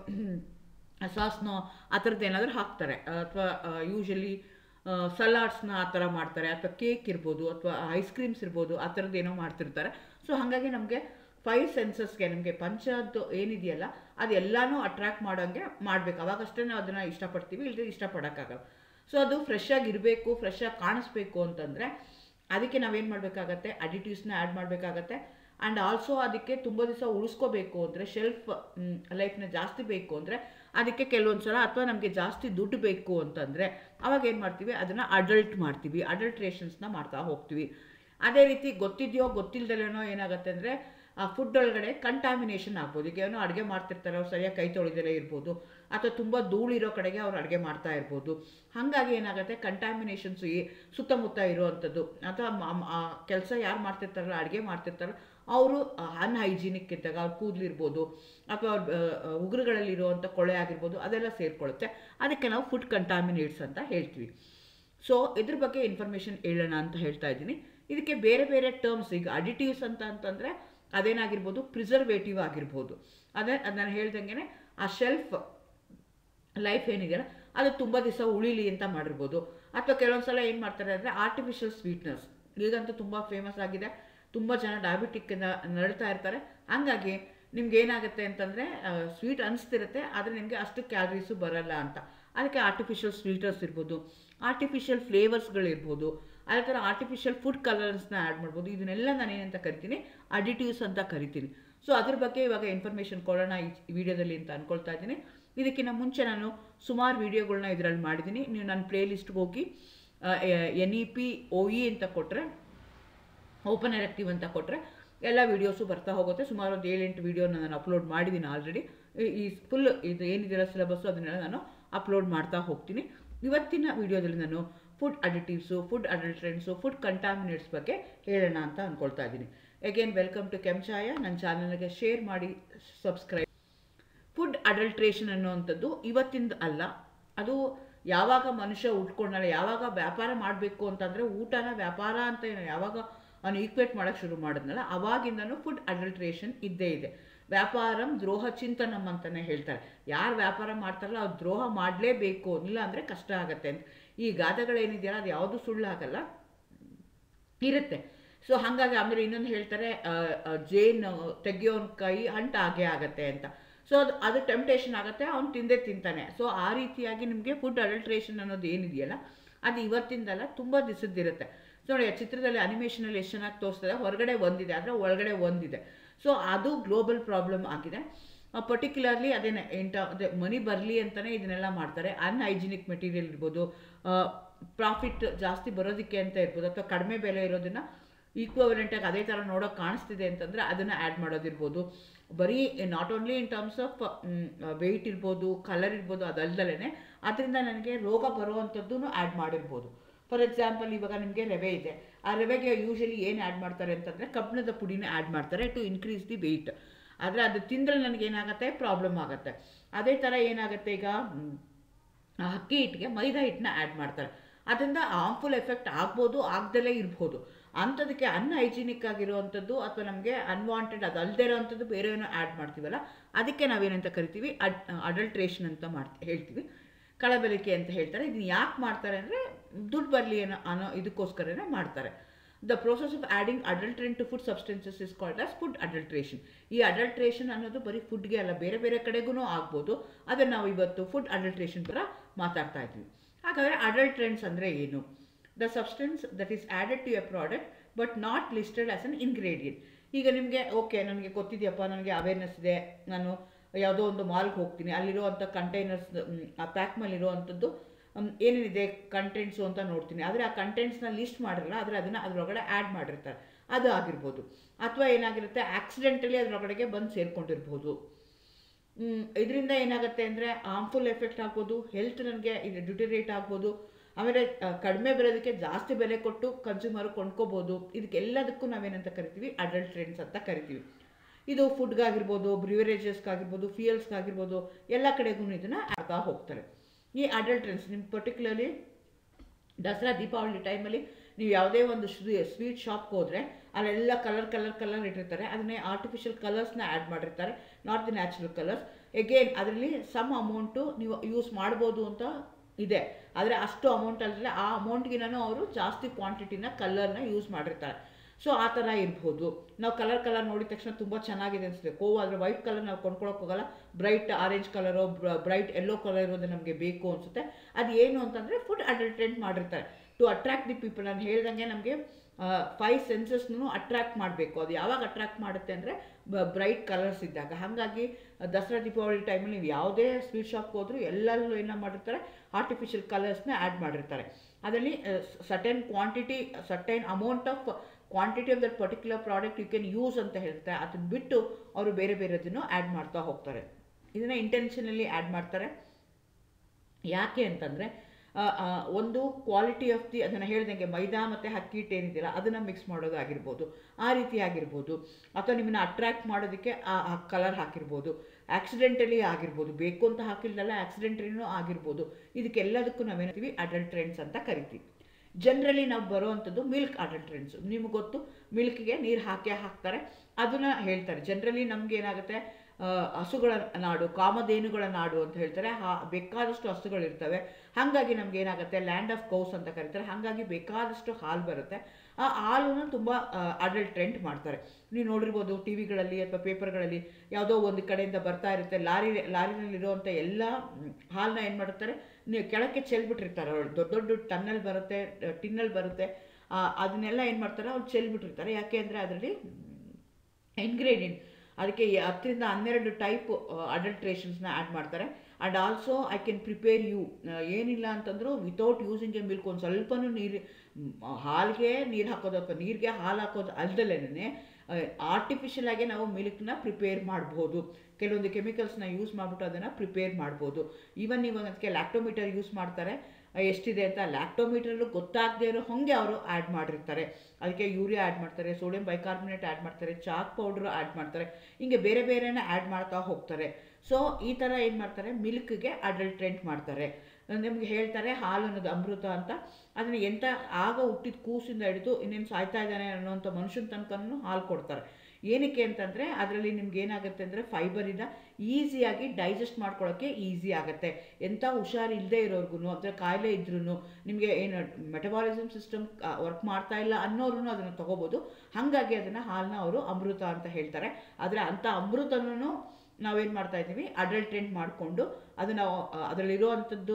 ಸಾಸ್ನೋ ಆ ಥರದ್ದು ಏನಾದರೂ ಹಾಕ್ತಾರೆ ಅಥವಾ ಯೂಶಲಿ ಸಲಾಡ್ಸ್ನ ಆ ಥರ ಮಾಡ್ತಾರೆ ಅಥವಾ ಕೇಕ್ ಇರ್ಬೋದು ಅಥವಾ ಐಸ್ ಕ್ರೀಮ್ಸ್ ಇರ್ಬೋದು ಆ ಥರದ್ದು ಏನೋ ಮಾಡ್ತಿರ್ತಾರೆ ಸೊ ಹಾಗಾಗಿ ನಮಗೆ ಫೈವ್ ಸೆನ್ಸಸ್ಗೆ ನಮಗೆ ಪಂಚದ್ದು ಏನಿದೆಯಲ್ಲ ಅದೆಲ್ಲನೂ ಅಟ್ರ್ಯಾಕ್ಟ್ ಮಾಡೋಂಗೆ ಮಾಡಬೇಕು ಅವಾಗಷ್ಟೇ ನಾವು ಅದನ್ನು ಇಷ್ಟಪಡ್ತೀವಿ ಇಲ್ಲದೆ ಇಷ್ಟಪಡೋಕ್ಕಾಗಲ್ಲ ಸೊ ಅದು ಫ್ರೆಶ್ ಆಗಿ ಇರಬೇಕು ಫ್ರೆಶ್ ಆಗಿ ಕಾಣಿಸ್ಬೇಕು ಅಂತಂದರೆ ಅದಕ್ಕೆ ನಾವೇನು ಮಾಡಬೇಕಾಗತ್ತೆ ಅಡಿಟಿವ್ಸ್ನ ಆ್ಯಡ್ ಮಾಡಬೇಕಾಗತ್ತೆ ಆ್ಯಂಡ್ ಆಲ್ಸೋ ಅದಕ್ಕೆ ತುಂಬ ದಿವಸ ಉಳಿಸ್ಕೋಬೇಕು ಅಂದರೆ ಶೆಲ್ಫ್ ಲೈಫ್ನ ಜಾಸ್ತಿ ಬೇಕು ಅಂದರೆ ಅದಕ್ಕೆ ಕೆಲವೊಂದು ಸಲ ಅಥವಾ ನಮಗೆ ಜಾಸ್ತಿ ದುಡ್ಡು ಬೇಕು ಅಂತಂದರೆ ಅವಾಗ ಏನು ಮಾಡ್ತೀವಿ ಅದನ್ನು ಅಡಲ್ಟ್ ಮಾಡ್ತೀವಿ ಅಡಲ್ಟ್ರೇಷನ್ಸ್ನ ಮಾಡ್ತಾ ಹೋಗ್ತೀವಿ ಅದೇ ರೀತಿ ಗೊತ್ತಿದೆಯೋ ಗೊತ್ತಿಲ್ಲದಲೇನೋ ಏನಾಗುತ್ತೆ ಅಂದರೆ ಆ ಫುಡ್ ಒಳಗಡೆ ಕಂಟಾಮಿನೇಷನ್ ಆಗ್ಬೋದು ಈಗ ಏನೋ ಅಡುಗೆ ಮಾಡ್ತಿರ್ತಾರೆ ಅವ್ರು ಸರಿಯಾಗಿ ಕೈ ತೊಳೆದಲೇ ಇರ್ಬೋದು ಅಥವಾ ತುಂಬ ಧೂಳಿರೋ ಕಡೆಗೆ ಅವ್ರು ಅಡುಗೆ ಮಾಡ್ತಾ ಇರ್ಬೋದು ಹಾಗಾಗಿ ಏನಾಗುತ್ತೆ ಕಂಟಾಮಿನೇಷನ್ಸು ಈ ಸುತ್ತಮುತ್ತ ಇರುವಂಥದ್ದು ಅಥವಾ ಕೆಲಸ ಯಾರು ಮಾಡ್ತಿರ್ತಾರಲ್ಲ ಅಡುಗೆ ಮಾಡ್ತಿರ್ತಾರೋ ಅವರು ಅನ್ಹೈಜಿನಿಕ್ ಇದ್ದಾಗ ಅವ್ರು ಕೂದಲಿರ್ಬೋದು ಅಥವಾ ಉಗುರುಗಳಲ್ಲಿ ಇರುವಂಥ ಕೊಳೆ ಆಗಿರ್ಬೋದು ಅದೆಲ್ಲ ಸೇರಿಕೊಳ್ಳುತ್ತೆ ಅದಕ್ಕೆ ನಾವು ಫುಡ್ ಕಂಟಾಮಿನೇಟ್ಸ್ ಅಂತ ಹೇಳ್ತೀವಿ ಸೊ ಇದ್ರ ಬಗ್ಗೆ ಇನ್ಫಾರ್ಮೇಷನ್ ಹೇಳೋಣ ಅಂತ ಹೇಳ್ತಾ ಇದ್ದೀನಿ ಇದಕ್ಕೆ ಬೇರೆ ಬೇರೆ ಟರ್ಮ್ಸ್ ಈಗ ಅಡಿಟಿವ್ಸ್ ಅಂತ ಅಂತಂದರೆ ಅದೇನಾಗಿರ್ಬೋದು ಪ್ರಿಸರ್ವೇಟಿವ್ ಆಗಿರ್ಬೋದು ಅದೇ ಅದು ನಾನು ಹೇಳ್ದಂಗೆ ಆ ಶೆಲ್ಫ್ ಲೈಫ್ ಏನಿದೆಯಲ್ಲ ಅದು ತುಂಬ ದಿವಸ ಉಳಿಲಿ ಅಂತ ಮಾಡಿರ್ಬೋದು ಅಥವಾ ಕೆಲವೊಂದು ಸಲ ಏನು ಮಾಡ್ತಾರೆ ಅಂದರೆ ಆರ್ಟಿಫಿಷಿಯಲ್ ಸ್ವೀಟ್ನೆಸ್ ಈಗಂತೂ ತುಂಬ ಫೇಮಸ್ ಆಗಿದೆ ತುಂಬ ಜನ ಡಯಾಬಿಟಿಕ್ಕಿಂದ ನಡ್ತಾ ಇರ್ತಾರೆ ಹಂಗಾಗಿ ನಿಮ್ಗೆ ಏನಾಗುತ್ತೆ ಅಂತಂದರೆ ಸ್ವೀಟ್ ಅನಿಸ್ತಿರುತ್ತೆ ಆದರೆ ನಿಮಗೆ ಅಷ್ಟು ಕ್ಯಾಲರೀಸು ಬರಲ್ಲ ಅಂತ ಅದಕ್ಕೆ ಆರ್ಟಿಫಿಷಿಯಲ್ ಸ್ವೀಟರ್ಸ್ ಇರ್ಬೋದು ಆರ್ಟಿಫಿಷಿಯಲ್ ಫ್ಲೇವರ್ಸ್ಗಳಿರ್ಬೋದು ಅದೇ ಥರ ಆರ್ಟಿಫಿಷಿಯಲ್ ಫುಡ್ ಕಲರ್ಸ್ನ ಆ್ಯಡ್ ಮಾಡ್ಬೋದು ಇದನ್ನೆಲ್ಲ ನಾನು ಏನಂತ ಕರಿತೀನಿ ಅಡಿಟಿವ್ಸ್ ಅಂತ ಕರಿತೀನಿ ಸೊ ಅದ್ರ ಬಗ್ಗೆ ಇವಾಗ ಇನ್ಫಾರ್ಮೇಷನ್ ಕೊಡೋಣ ಈ ವಿಡಿಯೋದಲ್ಲಿ ಅಂತ ಅಂದ್ಕೊಳ್ತಾ ಇದ್ದೀನಿ ಇದಕ್ಕಿಂತ ಮುಂಚೆ ನಾನು ಸುಮಾರು ವೀಡಿಯೋಗಳನ್ನ ಇದರಲ್ಲಿ ಮಾಡಿದ್ದೀನಿ ನೀವು ನನ್ನ ಪ್ಲೇ ಲಿಸ್ಟ್ಗೆ ಹೋಗಿ N E P O E ಅಂತ ಕೊಟ್ಟರೆ ಓಪನ್ ಎಲೆಕ್ಟಿವ್ ಅಂತ ಕೊಟ್ಟರೆ ಎಲ್ಲ ವೀಡಿಯೋಸು ಬರ್ತಾ ಹೋಗುತ್ತೆ ಸುಮಾರು ಒಂದು ಏಳೆಂಟು ವೀಡಿಯೋನ ನಾನು ಅಪ್ಲೋಡ್ ಮಾಡಿದ್ದೀನಿ ಆಲ್ರೆಡಿ ಈ ಫುಲ್ ಇದು ಏನಿದೆಯಲ್ಲ ಸಿಲೆಬಸ್ಸು ಅದನ್ನೆಲ್ಲ ನಾನು ಅಪ್ಲೋಡ್ ಮಾಡ್ತಾ ಹೋಗ್ತೀನಿ ಇವತ್ತಿನ ವೀಡಿಯೋದಲ್ಲಿ ನಾನು food additives food adulterants food contaminants ಬಗ್ಗೆ ಹೇಳೋಣ ಅಂತ ಅಂದ್ಕೊಳ್ತಾ ಇದ್ದೀನಿ ಅಗೇನ್ ವೆಲ್ಕಮ್ ಟು ಕೆಂಚಾಯ ನನ್ನ ಚಾನಲ್ಗೆ ಶೇರ್ ಮಾಡಿ ಸಬ್ಸ್ಕ್ರೈಬ್ ಫುಡ್ ಅಡಲ್ಟ್ರೇಷನ್ ಅನ್ನುವಂಥದ್ದು ಇವತ್ತಿಂದ ಅಲ್ಲ ಅದು ಯಾವಾಗ ಮನುಷ್ಯ ಉಟ್ಕೊಂಡಲ್ಲ ಯಾವಾಗ ವ್ಯಾಪಾರ ಮಾಡಬೇಕು ಅಂತಂದರೆ ಊಟನ ವ್ಯಾಪಾರ ಅಂತ ಯಾವಾಗ ಅವನು ಈಕ್ವೇಟ್ ಮಾಡೋಕ್ಕೆ ಶುರು ಮಾಡಿದ್ನಲ್ಲ ಅವಾಗಿಂದನೂ ಫುಡ್ ಅಡಲ್ಟ್ರೇಷನ್ ಇದ್ದೇ ಇದೆ ವ್ಯಾಪಾರಂ ದ್ರೋಹ ಚಿಂತನಂ ಅಂತಲೇ ಹೇಳ್ತಾರೆ ಯಾರು ವ್ಯಾಪಾರ ಮಾಡ್ತಾರಲ್ಲ ಅವ್ರು ದ್ರೋಹ ಮಾಡಲೇಬೇಕು ಇಲ್ಲ ಅಂದರೆ ಕಷ್ಟ ಆಗುತ್ತೆ ಅಂತ ಈ ಗಾದೆಗಳೇನಿದೆಯಲ್ಲ ಅದು ಯಾವುದು ಸುಳ್ಳಾಗಲ್ಲ ಇರುತ್ತೆ ಸೊ ಹಾಗಾಗಿ ಆಮೇಲೆ ಇನ್ನೊಂದು ಹೇಳ್ತಾರೆ ಜೇನು ತೆಗಿಯೋನ್ ಕೈ ಅಂಟ ಆಗೇ ಆಗತ್ತೆ ಅಂತ ಸೊ ಅದು ಅದು ಟೆಂಪ್ಟೇಷನ್ ಆಗುತ್ತೆ ಅವ್ನು ತಿಂದೇ ತಿಂತಾನೆ ಸೊ ಆ ರೀತಿಯಾಗಿ ನಿಮಗೆ ಫುಡ್ ಅಡಲ್ಟ್ರೇಷನ್ ಅನ್ನೋದು ಏನಿದೆಯಲ್ಲ ಅದು ಇವತ್ತಿಂದಲ್ಲ ತುಂಬ ದಿವಸದ್ದಿರುತ್ತೆ ಸೊ ನೋಡಿ ಆ ಚಿತ್ರದಲ್ಲಿ ಅನಿಮೇಷನಲ್ಲಿ ಎಷ್ಟು ಚೆನ್ನಾಗಿ ತೋರಿಸ್ತದೆ ಹೊರಗಡೆ ಒಂದಿದೆ ಆದರೆ ಒಳಗಡೆ ಒಂದಿದೆ ಸೊ ಅದು ಗ್ಲೋಬಲ್ ಪ್ರಾಬ್ಲಮ್ ಆಗಿದೆ ಪರ್ಟಿಕ್ಯುಲರ್ಲಿ ಅದೇನೆ ಎಂಟ ಅದೇ ಮನಿ ಬರಲಿ ಅಂತಲೇ ಇದನ್ನೆಲ್ಲ ಮಾಡ್ತಾರೆ ಅನ್ಹೈಜಿನಿಕ್ ಮೆಟೀರಿಯಲ್ ಇರ್ಬೋದು ಪ್ರಾಫಿಟ್ ಜಾಸ್ತಿ ಬರೋದಕ್ಕೆ ಅಂತ ಇರ್ಬೋದು ಅಥವಾ ಕಡಿಮೆ ಬೆಲೆ ಇರೋದನ್ನ ಈಕ್ವಲೆಂಟಾಗಿ ಅದೇ ಥರ ನೋಡೋಕೆ ಕಾಣಿಸ್ತಿದೆ ಅಂತಂದರೆ ಅದನ್ನು ಆ್ಯಡ್ ಮಾಡೋದಿರ್ಬೋದು ಬರೀ not only in terms of weight ಇರ್ಬೋದು ಕಲರ್ ಇರ್ಬೋದು ಅದಲ್ದಲೇ ಅದರಿಂದ ನನಗೆ ರೋಗ ಬರುವಂಥದ್ದು ಆ್ಯಡ್ ಮಾಡಿರ್ಬೋದು ಫಾರ್ ಎಕ್ಸಾಂಪಲ್ ಇವಾಗ ನಿಮಗೆ ರವೆ ಇದೆ ಆ ರವೆಗೆ ಯೂಶಲಿ ಏನು ಆ್ಯಡ್ ಮಾಡ್ತಾರೆ ಅಂತಂದರೆ ಕಬ್ಬಿಣದ ಪುಡಿನ ಆ್ಯಡ್ ಮಾಡ್ತಾರೆ ಟು ಇನ್ಕ್ರೀಸ್ ದಿ ವೆಯ್ಟ್ ಆದರೆ ಅದು ತಿಂದರೆ ನನಗೆ ಏನಾಗುತ್ತೆ ಪ್ರಾಬ್ಲಮ್ ಆಗುತ್ತೆ ಅದೇ ಥರ ಏನಾಗುತ್ತೆ ಈಗ ಮ್, ಆ ಅಕ್ಕಿ ಹಿಟ್ಟಿಗೆ ಮೈದಾ ಹಿಟ್ಟನ್ನ ಆ್ಯಡ್ ಮಾಡ್ತಾರೆ ಅದರಿಂದ ಹಾರ್ಮ್ಫುಲ್ ಎಫೆಕ್ಟ್ ಆಗ್ಬೋದು ಆಗ್ದಲೇ ಇರ್ಬೋದು ಅಂಥದಕ್ಕೆ ಅನ್ಹೈಜಿನಿಕ್ ಆಗಿರುವಂಥದ್ದು ಅಥವಾ ನಮಗೆ ಅನ್ವಾಂಟೆಡ್ ಅದು ಅಲ್ಲದೆ ಇರೋವಂಥದ್ದು ಬೇರೆ ಏನೋ ಆ್ಯಡ್ ಮಾಡ್ತೀವಲ್ಲ ಅದಕ್ಕೆ ನಾವೇನಂತ ಕರಿತೀವಿ ಅಡ್ ಅಡಲ್ಟ್ರೇಷನ್ ಅಂತ ಮಾಡ್ತಿ ಹೇಳ್ತೀವಿ ಕಳಬೆರಕೆ ಅಂತ ಹೇಳ್ತಾರೆ ಇದನ್ನ ಯಾಕೆ ಮಾಡ್ತಾರೆ ಅಂದರೆ ದುಡ್ಡು ಬರಲಿ ಅನ್ನೋ ಅನ್ನೋ ಇದಕ್ಕೋಸ್ಕರನೇ ಮಾಡ್ತಾರೆ the process of adding adulterant to food substances is called as food adulteration ಈ ಅಡಲ್ಟ್ರೇಷನ್ ಅನ್ನೋದು ಬರೀ ಫುಡ್ಗೆ ಅಲ್ಲ ಬೇರೆ ಬೇರೆ ಕಡೆಗೂ ಆಗ್ಬೋದು ಅದನ್ನು ನಾವು ಇವತ್ತು ಫುಡ್ ಅಡಲ್ಟ್ರೇಷನ್ ಥರ ಮಾತಾಡ್ತಾ ಇದ್ವಿ ಹಾಗಾದರೆ ಅಡಲ್ಟ್ರೆಂಟ್ಸ್ ಅಂದರೆ ಏನು the substance that is added to a product but not listed as an ingredient ಈಗ ನಿಮಗೆ ಓಕೆ ನನಗೆ ಗೊತ್ತಿದೆಯಪ್ಪ ನನಗೆ ಅವೇರ್ನೆಸ್ ಇದೆ ನಾನು ಯಾವುದೋ ಒಂದು ಮಾಲ್ಗೆ ಹೋಗ್ತೀನಿ ಅಲ್ಲಿರುವಂಥ ಕಂಟೈನರ್ಸ್ ಆ ಪ್ಯಾಕ್ ಮೇಲೆ ಇರುವಂಥದ್ದು ಮ್, ಏನೇನಿದೆ ಕಂಟೆಂಟ್ಸು ಅಂತ ನೋಡ್ತೀನಿ ಆದರೆ ಆ ಕಂಟೆಂಟ್ಸ್ನ ಲಿಸ್ಟ್ ಮಾಡಿರಲ್ಲ ಆದರೆ ಅದನ್ನು ಅದರೊಳಗಡೆ ಆ್ಯಡ್ ಮಾಡಿರ್ತಾರೆ ಅದು ಆಗಿರ್ಬೋದು ಅಥವಾ ಏನಾಗಿರುತ್ತೆ ಆಕ್ಸಿಡೆಂಟಲಿ ಅದರೊಳಗಡೆಗೆ ಬಂದು ಸೇರ್ಕೊಂಡಿರ್ಬೋದು ಇದರಿಂದ ಏನಾಗುತ್ತೆ ಅಂದರೆ ಹಾರ್ಮ್ಫುಲ್ ಎಫೆಕ್ಟ್ ಆಗ್ಬೋದು ಹೆಲ್ತ್ ನನಗೆ ಇದು ಡ್ಯೂಟಿರೇಟ್ ಆಗ್ಬೋದು ಆಮೇಲೆ ಆ, ಕಡಿಮೆ ಬೆಲೆದಕ್ಕೆ ಜಾಸ್ತಿ ಬೆಲೆ ಕೊಟ್ಟು ಕನ್ಸ್ಯೂಮರ್ ಕೊಂಡ್ಕೋಬೋದು ಇದಕ್ಕೆಲ್ಲದಕ್ಕೂ ನಾವೇನಂತ ಕರಿತೀವಿ ಅಡಲ್ಟ್ ಟ್ರೆಂಡ್ಸ್ ಅಂತ ಕರಿತೀವಿ ಇದು ಫುಡ್ಗಾಗಿರ್ಬೋದು ಬ್ರಿವರೇಜಸ್ಗಾಗಿರ್ಬೋದು ಫ್ಯೂಯಲ್ಸ್ಗಾಗಿರ್ಬೋದು ಎಲ್ಲ ಕಡೆಗೂ ಇದನ್ನು ಆಗ್ತಾ ಹೋಗ್ತಾರೆ ಈ ಅಡಲ್ಟ್ ಟ್ರೆಂಡ್ಸ್ ನಿಮ್ಮ ಪರ್ಟಿಕ್ಯುಲರ್ಲಿ ದಸರಾ ದೀಪಾವಳಿ ಟೈಮಲ್ಲಿ ನೀವು ಯಾವುದೇ ಒಂದು ಸ್ವೀಟ್ ಶಾಪ್ಗೆ ಹೋದರೆ ಅಲ್ಲೆಲ್ಲ ಕಲರ್ ಕಲರ್ ಕಲರ್ ಇಟ್ಟಿರ್ತಾರೆ ಅದನ್ನೇ ಆರ್ಟಿಫಿಷಿಯಲ್ ಕಲರ್ಸ್ನ ಆ್ಯಡ್ ಮಾಡಿರ್ತಾರೆ not the natural colours again ಅದರಲ್ಲಿ ಸಮ್ ಅಮೌಂಟು ನೀವು ಯೂಸ್ ಮಾಡ್ಬೋದು ಅಂತ ಇದೆ ಆದರೆ ಅಷ್ಟು ಅಮೌಂಟ್ ಅಲ್ಲದೆ ಆ ಅಮೌಂಟ್ಗಿನೂ ಅವರು ಜಾಸ್ತಿ ಕ್ವಾಂಟಿಟಿನ ಕಲರ್ನ ಯೂಸ್ ಮಾಡಿರ್ತಾರೆ ಸೊ ಆ ಥರ ಇರ್ಬೋದು ನಾವು ಕಲರ್ ಕಲರ್ ನೋಡಿದ ತಕ್ಷಣ ತುಂಬ ಚೆನ್ನಾಗಿದೆ ಅನಿಸುತ್ತೆ ಕೋವು ಆದರೆ ವೈಟ್ ಕಲರ್ ನಾವು ಕೊಂಡ್ಕೊಳಕ್ಕೆ ಹೋಗಲ್ಲ bright orange colour bright yellow colour ಇರೋದು ನಮಗೆ ಬೇಕು ಅನಿಸುತ್ತೆ ಅದು ಏನು ಅಂತಂದರೆ ಫುಡ್ ಅಡಲ್ಟ್ರೆಂಟ್ ಮಾಡಿರ್ತಾರೆ ಟು ಅಟ್ರಾಕ್ಟ್ ದಿ ಪೀಪಲ್ ನಾನು ಹೇಳ್ದಂಗೆ ನಮಗೆ ಫೈವ್ ಸೆನ್ಸಸ್ನು ಅಟ್ರಾಕ್ಟ್ ಮಾಡಬೇಕು ಅದು ಯಾವಾಗ ಅಟ್ರಾಕ್ಟ್ ಮಾಡುತ್ತೆ ಅಂದರೆ ಬ್ರೈಟ್ ಕಲರ್ಸ್ ಇದ್ದಾಗ ಹಾಗಾಗಿ ದಸರಾ ದೀಪಾವಳಿ ಟೈಮಲ್ಲಿ ನೀವು ಯಾವುದೇ ಸ್ವೀಟ್ ಶಾಪ್ಗೆ ಹೋದರೂ ಎಲ್ಲರಲ್ಲೂ ಏನು ಮಾಡಿರ್ತಾರೆ ಆರ್ಟಿಫಿಷಿಯಲ್ ಕಲರ್ಸ್ನ ಆ್ಯಡ್ ಮಾಡಿರ್ತಾರೆ ಅದರಲ್ಲಿ certain quantity certain amount of quantity of that particular product you can use ಅಂತ ಹೇಳ್ತಾರೆ ಅದನ್ನ ಬಿಟ್ಟು ಅವರು ಬೇರೆ ಬೇರೆದನ್ನು ಆ್ಯಡ್ ಮಾಡ್ತಾ ಹೋಗ್ತಾರೆ ಇದನ್ನು ಇಂಟೆನ್ಷನಲಿ ಆ್ಯಡ್ ಮಾಡ್ತಾರೆ ಯಾಕೆ ಅಂತಂದರೆ ಒಂದು ಕ್ವಾಲಿಟಿ ಆಫ್ ದಿ ಅದನ್ನು ಹೇಳ್ದಂಗೆ ಮೈದಾ ಮತ್ತು ಅಕ್ಕಿ ಹಿಟ್ಟು ಏನಿದೆಯಲ್ಲ ಅದನ್ನು ಮಿಕ್ಸ್ ಮಾಡೋದಾಗಿರ್ಬೋದು ಆ ರೀತಿ ಆಗಿರ್ಬೋದು ಅಥವಾ ನಿಮ್ಮನ್ನು ಅಟ್ರ್ಯಾಕ್ಟ್ ಮಾಡೋದಕ್ಕೆ ಆ ಕಲರ್ ಹಾಕಿರ್ಬೋದು ಆಕ್ಸಿಡೆಂಟಲಿ ಆಗಿರ್ಬೋದು ಬೇಕು ಅಂತ ಹಾಕಿಲ್ದಲ್ಲ ಆಕ್ಸಿಡೆಂಟಲಿನೂ ಆಗಿರ್ಬೋದು ಇದಕ್ಕೆಲ್ಲದಕ್ಕೂ ನಾವೇನಂತೀವಿ ಅಡಲ್ಟ್ ಟ್ರೆಂಡ್ಸ್ ಅಂತ ಕರಿತೀವಿ ಜನರಲಿ ನಾವು ಬರೋವಂಥದ್ದು ಮಿಲ್ಕ್ ಅಡಲ್ಟ್ ಟ್ರೆಂಡ್ಸ್ ನಿಮ್ಗೆ ಗೊತ್ತು ಮಿಲ್ಕ್ಗೆ ನೀರು ಹಾಕೇ ಹಾಕ್ತಾರೆ ಅದನ್ನು ಹೇಳ್ತಾರೆ ಜನರಲಿ ನಮ್ಗೆ ಏನಾಗುತ್ತೆ ಆ, ಹಸುಗಳ ನಾಡು ಕಾಮಧೇನುಗಳ ನಾಡು ಅಂತ ಹೇಳ್ತಾರೆ ಹಾ ಬೇಕಾದಷ್ಟು ಹಸುಗಳಿರ್ತವೆ ಹಾಗಾಗಿ ನಮ್ಗೆ ಏನಾಗುತ್ತೆ ಲ್ಯಾಂಡ್ ಆಫ್ ಕೌಸ್ ಅಂತ ಕರೀತಾರೆ ಹಾಗಾಗಿ ಬೇಕಾದಷ್ಟು ಹಾಲು ಬರುತ್ತೆ ಆ ಹಾಲನ್ನು ತುಂಬ ಅಡಲ್ಟ್ ಟ್ರೆಂಡ್ ಮಾಡ್ತಾರೆ ನೀವು ನೋಡಿರ್ಬೋದು ಟಿ ವಿಗಳಲ್ಲಿ ಅಥವಾ ಪೇಪರ್ಗಳಲ್ಲಿ ಯಾವುದೋ ಒಂದು ಕಡೆಯಿಂದ ಬರ್ತಾ ಇರುತ್ತೆ ಲಾರಿ ಲಾರಿನಲ್ಲಿರುವಂಥ ಎಲ್ಲ ಮ್, ಹಾಲನ್ನ ಏನು ಮಾಡ್ತಾರೆ ನೀವು ಕೆಳಕ್ಕೆ ಚೆಲ್ಬಿಟ್ಟಿರ್ತಾರೆ ಅವ್ರು ದೊಡ್ಡ ದೊಡ್ಡ ಟನ್ನಲ್ಲಿ ಬರುತ್ತೆ ಟಿನ್ನಲ್ಲಿ ಬರುತ್ತೆ ಆ, ಅದನ್ನೆಲ್ಲ ಏನು ಮಾಡ್ತಾರೆ ಅವ್ರು ಚೆಲ್ಬಿಟ್ಟಿರ್ತಾರೆ ಯಾಕೆ ಅಂದರೆ ಅದರಲ್ಲಿ ಇಂಗ್ರೀಡಿಯೆಂಟ್ ಅದಕ್ಕೆ ಈ ಹತ್ತರಿಂದ ಹನ್ನೆರಡು ಟೈಪ್ ಅಡಲ್ಟ್ರೇಷನ್ಸ್ನ ಆ್ಯಡ್ ಮಾಡ್ತಾರೆ and also I can prepare you ಏನಿಲ್ಲ ಅಂತಂದರೂ ವಿತೌಟ್ ಯೂಸಿಂಗ್ ಎ ಮಿಲ್ಕ್ ಒಂದು ಸ್ವಲ್ಪನೂ ನೀರು ಹಾಲಿಗೆ ನೀರು ಹಾಕೋದು ಅಥವಾ ನೀರಿಗೆ ಹಾಲು ಹಾಕೋದು ಅಲ್ದಲೇ ಆರ್ಟಿಫಿಷಿಯಲ್ ಆಗಿ ನಾವು ಮಿಲ್ಕ್ನ ಪ್ರಿಪೇರ್ ಮಾಡ್ಬೋದು ಕೆಲವೊಂದು ಕೆಮಿಕಲ್ಸ್ನ ಯೂಸ್ ಮಾಡಿಬಿಟ್ಟು ಅದನ್ನು ಪ್ರಿಪೇರ್ ಮಾಡ್ಬೋದು ಈವನ್ ಇವಾಗ ಅದಕ್ಕೆ ಲ್ಯಾಕ್ಟೋಮೀಟರ್ ಯೂಸ್ ಮಾಡ್ತಾರೆ ಆ, ಎಷ್ಟಿದೆ ಅಂತ ಲ್ಯಾಕ್ಟೋಮೀಟರಲ್ಲೂ ಗೊತ್ತಾಗದೇ ಇರೋ ಹಾಗೆ ಅವರು ಆ್ಯಡ್ ಮಾಡಿರ್ತಾರೆ ಅದಕ್ಕೆ ಯೂರಿಯಾ ಆ್ಯಡ್ ಮಾಡ್ತಾರೆ ಸೋಡಿಯಂ ಬೈಕಾರ್ಬೊನೇಟ್ ಆ್ಯಡ್ ಮಾಡ್ತಾರೆ ಚಾಕ್ ಪೌಡ್ರ್ ಆ್ಯಡ್ ಮಾಡ್ತಾರೆ ಹಿಂಗೆ ಬೇರೆ ಬೇರೆನೇ ಆ್ಯಡ್ ಮಾಡ್ತಾ ಹೋಗ್ತಾರೆ ಸೊ ಈ ಥರ ಏನು ಮಾಡ್ತಾರೆ ಮಿಲ್ಕ್ಗೆ ಅಡಲ್ಟ್ರೆಂಟ್ ಮಾಡ್ತಾರೆ ನಿಮ್ಗೆ ಹೇಳ್ತಾರೆ ಹಾಲು ಅನ್ನೋದು ಅಮೃತ ಅಂತ ಅದನ್ನು ಎಂಥ ಆಗ ಹುಟ್ಟಿದ ಕೂಸಿಂದ ಹಿಡಿದು ಇನ್ನೇನು ಸಾಯ್ತಾ ಇದ್ದಾನೆ ಅನ್ನೋಂಥ ಮನುಷ್ಯನ ತನಕನೂ ಹಾಲು ಕೊಡ್ತಾರೆ ಏನಕ್ಕೆ ಅಂತಂದರೆ ಅದರಲ್ಲಿ ನಿಮ್ಗೆ ಏನಾಗುತ್ತೆ ಅಂದರೆ ಫೈಬರಿಂದ ಈಸಿಯಾಗಿ ಡೈಜೆಸ್ಟ್ ಮಾಡ್ಕೊಳ್ಳೋಕ್ಕೆ ಈಸಿ ಆಗುತ್ತೆ ಎಂಥ ಹುಷಾರು ಇಲ್ಲದೆ ಇರೋರ್ಗು ಅಥವಾ ಕಾಯಿಲೆ ಇದ್ರೂ ನಿಮಗೆ ಏನು ಮೆಟಬಾಲಿಸಮ್ ಸಿಸ್ಟಮ್ ವರ್ಕ್ ಮಾಡ್ತಾ ಇಲ್ಲ ಅನ್ನೋರು ಅದನ್ನು ತಗೋಬೋದು ಹಾಗಾಗಿ ಅದನ್ನು ಹಾಲನ್ನ ಅವರು ಅಮೃತ ಅಂತ ಹೇಳ್ತಾರೆ ಆದರೆ ಅಂಥ ಅಮೃತನೂ ನಾವೇನು ಮಾಡ್ತಾ ಇದ್ದೀವಿ ಅಡಲ್ಟ್ರೆಂಟ್ ಮಾಡಿಕೊಂಡು ಅದನ್ನು ಅದರಲ್ಲಿರುವಂಥದ್ದು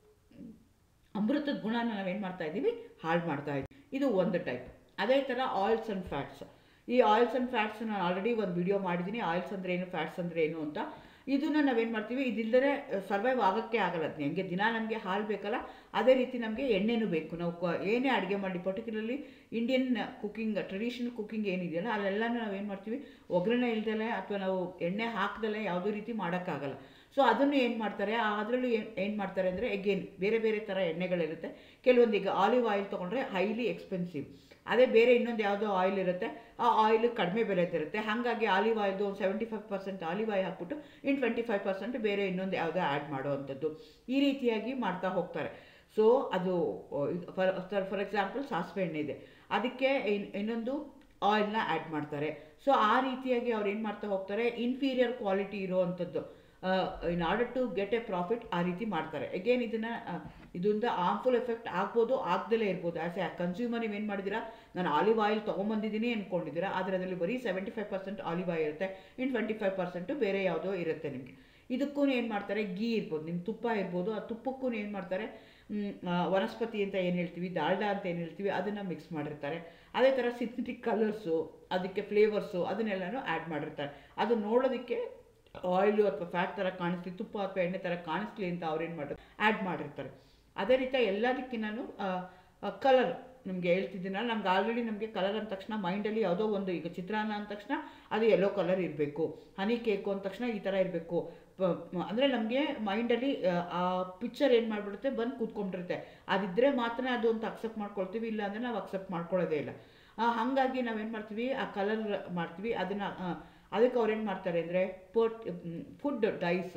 ಅಮೃತದ ಗುಣನ ನಾವೇನು ಮಾಡ್ತಾ ಇದ್ದೀವಿ ಹಾಳು ಮಾಡ್ತಾ ಇದ್ದೀವಿ ಇದು ಒಂದು ಟೈಪ್ ಅದೇ ಥರ ಆಯಿಲ್ಸ್ ಆ್ಯಂಡ್ ಫ್ಯಾಟ್ಸ್ ಈ ಆಯಿಲ್ಸ್ ಆ್ಯಂಡ್ ಫ್ಯಾಟ್ಸ್ ನಾನು ಆಲ್ರೆಡಿ ಒಂದು ವಿಡಿಯೋ ಮಾಡಿದ್ದೀನಿ ಆಯಿಲ್ಸ್ ಅಂದರೆ ಏನು ಫ್ಯಾಟ್ಸ್ ಅಂದರೆ ಏನು ಅಂತ ಇದನ್ನು ನಾವೇನು ಮಾಡ್ತೀವಿ ಇದಿಲ್ಲದೆ ಸರ್ವೈವ್ ಆಗೋಕ್ಕೆ ಆಗಲ್ಲ ಅದು ಹೆಂಗೆ ದಿನ ನಮಗೆ ಹಾಲು ಬೇಕಲ್ಲ ಅದೇ ರೀತಿ ನಮಗೆ ಎಣ್ಣೆನೂ ಬೇಕು ನಾವು ಕ ಏನೇ ಅಡುಗೆ ಮಾಡಿ particularly Indian cooking traditional cooking ಏನಿದೆಯಲ್ಲ ಅಲ್ಲೆಲ್ಲನೂ ನಾವೇನು ಮಾಡ್ತೀವಿ ಒಗ್ಗರಣೆ ಇಲ್ದಲೆ ಅಥವಾ ನಾವು ಎಣ್ಣೆ ಹಾಕ್ದಲೆ ಯಾವುದೇ ರೀತಿ ಮಾಡೋಕ್ಕಾಗಲ್ಲ ಸೊ ಅದನ್ನು ಏನು ಮಾಡ್ತಾರೆ ಅದರಲ್ಲೂ ಏನು ಏನು ಮಾಡ್ತಾರೆ ಅಂದರೆ ಎಗೇನ್ ಬೇರೆ ಬೇರೆ ಥರ ಎಣ್ಣೆಗಳಿರುತ್ತೆ ಕೆಲವೊಂದು ಈಗ ಆಲಿವ್ ಆಯಿಲ್ ತೊಗೊಂಡ್ರೆ ಹೈಲಿ ಎಕ್ಸ್ಪೆನ್ಸಿವ್ ಅದೇ ಬೇರೆ ಇನ್ನೊಂದು ಯಾವುದೋ ಆಯಿಲ್ ಇರುತ್ತೆ ಆ ಆಯಿಲ್ ಕಡಿಮೆ ಬೆಲೆದಿರುತ್ತೆ ಹಾಗಾಗಿ ಆಲಿವ್ ಆಯಿಲ್ದು ಒಂದು seventy five percent olive oil ಹಾಕ್ಬಿಟ್ಟು ಇನ್ನು ಟ್ವೆಂಟಿ ಫೈವ್ ಪರ್ಸೆಂಟ್ ಬೇರೆ ಇನ್ನೊಂದು ಯಾವುದೋ ಆ್ಯಡ್ ಮಾಡುವಂಥದ್ದು ಈ ರೀತಿಯಾಗಿ ಮಾಡ್ತಾ ಹೋಗ್ತಾರೆ ಸೊ ಅದು ಫಾರ್ ಫಾರ್ ಎಕ್ಸಾಂಪಲ್ ಸಾಸಿವೆ ಎಣ್ಣೆ ಇದೆ ಅದಕ್ಕೆ ಇನ್- ಇನ್ನೊಂದು ಆಯಿಲ್ನ ಆ್ಯಡ್ ಮಾಡ್ತಾರೆ ಸೊ ಆ ರೀತಿಯಾಗಿ ಅವ್ರು ಏನು ಮಾಡ್ತಾ ಹೋಗ್ತಾರೆ ಇನ್ಫೀರಿಯರ್ ಕ್ವಾಲಿಟಿ ಇರೋವಂಥದ್ದು in order to get a profit ಆ ರೀತಿ ಮಾಡ್ತಾರೆ ಅಗೇನ್ ಇದನ್ನು ಇದರಿಂದ ಆರ್ಮ್ಫುಲ್ ಎಫೆಕ್ಟ್ ಆಗ್ಬೋದು ಆಗ್ದಲೇ ಇರ್ಬೋದು ಆ್ಯಸ್ ಎ ಕನ್ಸ್ಯೂಮರ್ ನೀವೇನು ಮಾಡಿದ್ದೀರಾ ನಾನು ಆಲಿವ್ ಆಯಿಲ್ ತೊಗೊಂಬಂದಿದ್ದೀನಿ ಅಂದ್ಕೊಂಡಿದ್ದೀರಾ ಆದರೆ ಅದರಲ್ಲಿ ಬರೀ seventy five percent olive oil ಇರುತ್ತೆ ಇನ್ನು ಟ್ವೆಂಟಿ ಫೈವ್ ಪರ್ಸೆಂಟು ಬೇರೆ ಯಾವುದೋ ಇರುತ್ತೆ ನಿಮಗೆ ಇದಕ್ಕೂ ಏನು ಮಾಡ್ತಾರೆ ಗೀ ಇರ್ಬೋದು ನಿಮ್ಮ ತುಪ್ಪ ಇರ್ಬೋದು ಆ ತುಪ್ಪಕ್ಕೂ ಏನು ಮಾಡ್ತಾರೆ ಮ್, ಆ, ವನಸ್ಪತಿ ಅಂತ ಏನು ಹೇಳ್ತೀವಿ ದಾಲ್ಡಾ ಅಂತ ಏನು ಹೇಳ್ತೀವಿ ಅದನ್ನು ಮಿಕ್ಸ್ ಮಾಡಿರ್ತಾರೆ ಅದೇ ಥರ ಸಿಂಥೆಟಿಕ್ ಕಲರ್ಸು ಅದಕ್ಕೆ ಫ್ಲೇವರ್ಸು ಅದನ್ನೆಲ್ಲನೂ ಆ್ಯಡ್ ಮಾಡಿರ್ತಾರೆ ಅದು ನೋಡೋದಕ್ಕೆ ಆಯಿಲು ಅಥವಾ ಫ್ಯಾಟ್ ಥರ ಕಾಣಿಸ್ಲಿ ತುಪ್ಪ ಅಥವಾ ಎಣ್ಣೆ ಥರ ಕಾಣಿಸ್ಲಿ ಅಂತ ಅವ್ರೇನು ಮಾಡ್ತಾರೆ ಆ್ಯಡ್ ಮಾಡಿರ್ತಾರೆ ಅದೇ ರೀತಿ ಎಲ್ಲದಕ್ಕೆ ನಾನು ಕಲರ್ ನಿಮಗೆ ಹೇಳ್ತಿದ್ದೀನಲ್ಲ ನಮ್ಗೆ ಆಲ್ರೆಡಿ ನಮಗೆ ಕಲರ್ ಅಂದ ತಕ್ಷಣ ಮೈಂಡಲ್ಲಿ ಯಾವುದೋ ಒಂದು ಈಗ ಚಿತ್ರಾನ್ನ ಅಂದ ತಕ್ಷಣ ಅದು ಯೆಲ್ಲೋ ಕಲರ್ ಇರಬೇಕು ಹನಿ ಕೇಕು ಅಂದ ತಕ್ಷಣ ಈ ಥರ ಇರಬೇಕು ಅಂದರೆ ನಮಗೆ ಮೈಂಡಲ್ಲಿ ಆ ಪಿಕ್ಚರ್ ಏನು ಮಾಡಿಬಿಡುತ್ತೆ ಬಂದು ಕೂತ್ಕೊಂಡಿರುತ್ತೆ ಅದಿದ್ದರೆ ಮಾತ್ರ ಅದು ಅಂತ ಅಕ್ಸೆಪ್ಟ್ ಮಾಡ್ಕೊಳ್ತೀವಿ ಇಲ್ಲ ಅಂದರೆ ನಾವು ಅಕ್ಸೆಪ್ಟ್ ಮಾಡ್ಕೊಳ್ಳೋದೇ ಇಲ್ಲ ಆ, ಹಾಗಾಗಿ ನಾವೇನು ಮಾಡ್ತೀವಿ ಆ ಕಲರ್ ಮಾಡ್ತೀವಿ ಅದನ್ನು ಅದಕ್ಕೆ ಅವ್ರೇನು ಮಾಡ್ತಾರೆ ಅಂದರೆ ಪೋಟ್ ಫುಡ್ ಡೈಸ್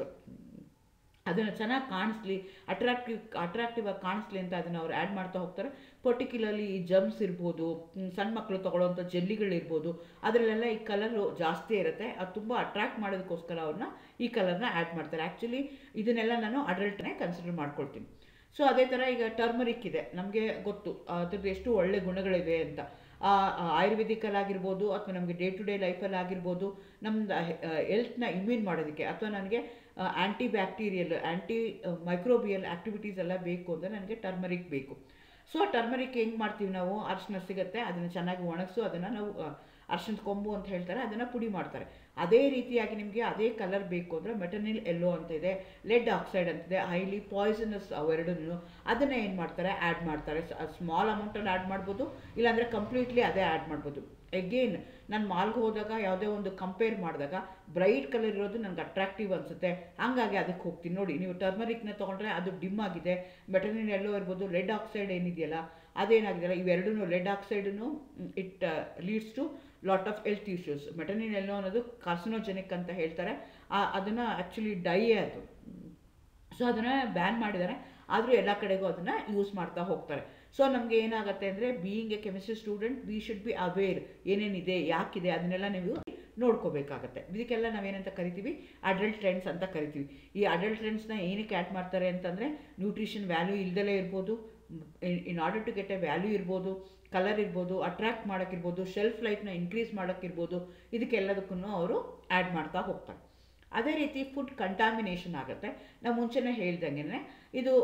ಅದನ್ನು ಚೆನ್ನಾಗಿ ಕಾಣಿಸ್ಲಿ ಅಟ್ರಾಕ್ಟಿವ್ ಅಟ್ರಾಕ್ಟಿವ್ ಆಗಿ ಕಾಣಿಸ್ಲಿ ಅಂತ ಅದನ್ನು ಅವ್ರು ಆ್ಯಡ್ ಮಾಡ್ತಾ ಹೋಗ್ತಾರೆ ಪರ್ಟಿಕ್ಯುಲರ್ಲಿ ಈ ಜಮ್ಸ್ ಇರ್ಬೋದು ಮ್, ಸಣ್ಣ ಮಕ್ಕಳು ತೊಗೊಳ್ಳೋವಂಥ ಜೆಲ್ಲಿಗಳಿರ್ಬೋದು ಅದರಲ್ಲೆಲ್ಲ ಈ ಕಲರು ಜಾಸ್ತಿ ಇರುತ್ತೆ ಅದು ತುಂಬ ಅಟ್ರಾಕ್ಟ್ ಮಾಡೋದಕ್ಕೋಸ್ಕರ ಅವ್ರನ್ನ ಈ ಕಲರ್ನ ಆ್ಯಡ್ ಮಾಡ್ತಾರೆ ಆ್ಯಕ್ಚುಲಿ ಇದನ್ನೆಲ್ಲ ನಾನು ಅಡಲ್ಟ್ನೇ ಕನ್ಸಿಡರ್ ಮಾಡ್ಕೊಳ್ತೀನಿ ಸೊ ಅದೇ ಥರ ಈಗ ಟರ್ಮರಿಕ್ ಇದೆ ನಮಗೆ ಗೊತ್ತು ಅದ್ರದ್ದು ಎಷ್ಟು ಒಳ್ಳೆ ಗುಣಗಳಿವೆ ಅಂತ ಆಯುರ್ವೇದಿಕಲ್ಲಿ ಆಗಿರ್ಬೋದು ಅಥವಾ ನಮಗೆ ಡೇ ಟು ಡೇ ಲೈಫಲ್ಲಿ ಆಗಿರ್ಬೋದು ನಮ್ದು ಹೆಲ್ತ್ನ ಇಮ್ಯೂನ್ ಮಾಡೋದಕ್ಕೆ ಅಥವಾ ನನಗೆ antibacterial antimicrobial activities ಎಲ್ಲ ಬೇಕು ಅಂದರೆ ನನಗೆ ಟರ್ಮರಿಕ್ ಬೇಕು ಸೊ ಟರ್ಮರಿಕ್ ಹೆಂಗೆ ಮಾಡ್ತೀವಿ ನಾವು ಅರಿಶಿನ ಸಿಗುತ್ತೆ ಅದನ್ನು ಚೆನ್ನಾಗಿ ಒಣಗಿಸು ಅದನ್ನು ನಾವು ಅರ್ಶಿನ ಕೊಂಬು ಅಂತ ಹೇಳ್ತಾರೆ ಅದನ್ನು ಪುಡಿ ಮಾಡ್ತಾರೆ ಅದೇ ರೀತಿಯಾಗಿ ನಿಮಗೆ ಅದೇ ಕಲರ್ ಬೇಕು ಅಂದರೆ ಮೆಟನಿಲ್ ಎಲ್ಲೋ ಅಂತ ಇದೆ ಲೆಡ್ ಆಕ್ಸೈಡ್ ಅಂತಿದೆ ಹೈಲಿ ಪಾಯ್ಸನಸ್ ಅವೆರಡೂ ಅದನ್ನು ಏನು ಮಾಡ್ತಾರೆ ಆ್ಯಡ್ ಮಾಡ್ತಾರೆ ಸ್ಮಾಲ್ ಅಮೌಂಟಲ್ಲಿ ಆ್ಯಡ್ ಮಾಡ್ಬೋದು ಇಲ್ಲಾಂದರೆ ಕಂಪ್ಲೀಟ್ಲಿ ಅದೇ ಆ್ಯಡ್ ಮಾಡ್ಬೋದು ಎಗೇನ್ ನಾನು ಮಾಲ್ಗೆ ಹೋದಾಗ ಯಾವುದೇ ಒಂದು ಕಂಪೇರ್ ಮಾಡಿದಾಗ ಬ್ರೈಟ್ ಕಲರ್ ಇರೋದು ನನಗೆ ಅಟ್ರಾಕ್ಟಿವ್ ಅನಿಸುತ್ತೆ ಹಾಗಾಗಿ ಅದಕ್ಕೆ ಹೋಗ್ತೀನಿ ನೋಡಿ ನೀವು ಟರ್ಮರಿಕ್ನ ತೊಗೊಂಡ್ರೆ ಅದು ಡಿಮ್ ಆಗಿದೆ ಮೆಟನಿನ್ ಎಲ್ಲೋ ಇರ್ಬೋದು ಲೆಡ್ ಆಕ್ಸೈಡ್ ಏನಿದೆಯಲ್ಲ ಅದೇನಾಗಿದೆಯಲ್ಲ ಇವೆರಡೂ ಲೆಡ್ ಆಕ್ಸೈಡನ್ನು it leads to lot of health issues metanil yellow ಅನ್ನೋದು ಕಾರ್ಸಿನೋಜೆನಿಕ್ ಅಂತ ಹೇಳ್ತಾರೆ ಅದನ್ನು ಆ್ಯಕ್ಚುಲಿ ಡೈಯೇ ಅದು ಸೊ ಅದನ್ನು ಬ್ಯಾನ್ ಮಾಡಿದ್ದಾರೆ ಆದರೂ ಎಲ್ಲ ಕಡೆಗೂ ಅದನ್ನು ಯೂಸ್ ಮಾಡ್ತಾ ಹೋಗ್ತಾರೆ ಸೊ ನಮಗೆ ಏನಾಗುತ್ತೆ ಅಂದರೆ being a chemistry student we should be aware ಏನೇನಿದೆ ಯಾಕಿದೆ ಅದನ್ನೆಲ್ಲ ನೀವು ನೋಡ್ಕೋಬೇಕಾಗತ್ತೆ ಇದಕ್ಕೆಲ್ಲ ನಾವೇನಂತ ಕರಿತೀವಿ ಅಡಲ್ಟ್ ಟ್ರೆಂಡ್ಸ್ ಅಂತ ಕರಿತೀವಿ ಈ ಅಡಲ್ಟ್ ಟ್ರೆಂಡ್ಸ್ನ ಏನಕ್ಕೆ ಆ್ಯಡ್ ಮಾಡ್ತಾರೆ ಅಂತಂದರೆ ನ್ಯೂಟ್ರಿಷನ್ ವ್ಯಾಲ್ಯೂ ಇಲ್ದಲೇ ಇರ್ಬೋದು in order to get a value ಇರ್ಬೋದು ಕಲರ್ ಇರ್ಬೋದು ಅಟ್ರಾಕ್ಟ್ ಮಾಡೋಕ್ಕಿರ್ಬೋದು ಶೆಲ್ಫ್ ಲೈಫ್ನ ಇನ್ಕ್ರೀಸ್ ಮಾಡೋಕ್ಕಿರ್ಬೋದು ಇದಕ್ಕೆಲ್ಲದಕ್ಕೂ ಅವರು ಆ್ಯಡ್ ಮಾಡ್ತಾ ಹೋಗ್ತಾರೆ ಅದೇ ರೀತಿ ಫುಡ್ ಕಂಟಾಮಿನೇಷನ್ ಆಗುತ್ತೆ ನಾವು ಮುಂಚೆನೇ ಹೇಳ್ದಂಗೆ ಇದು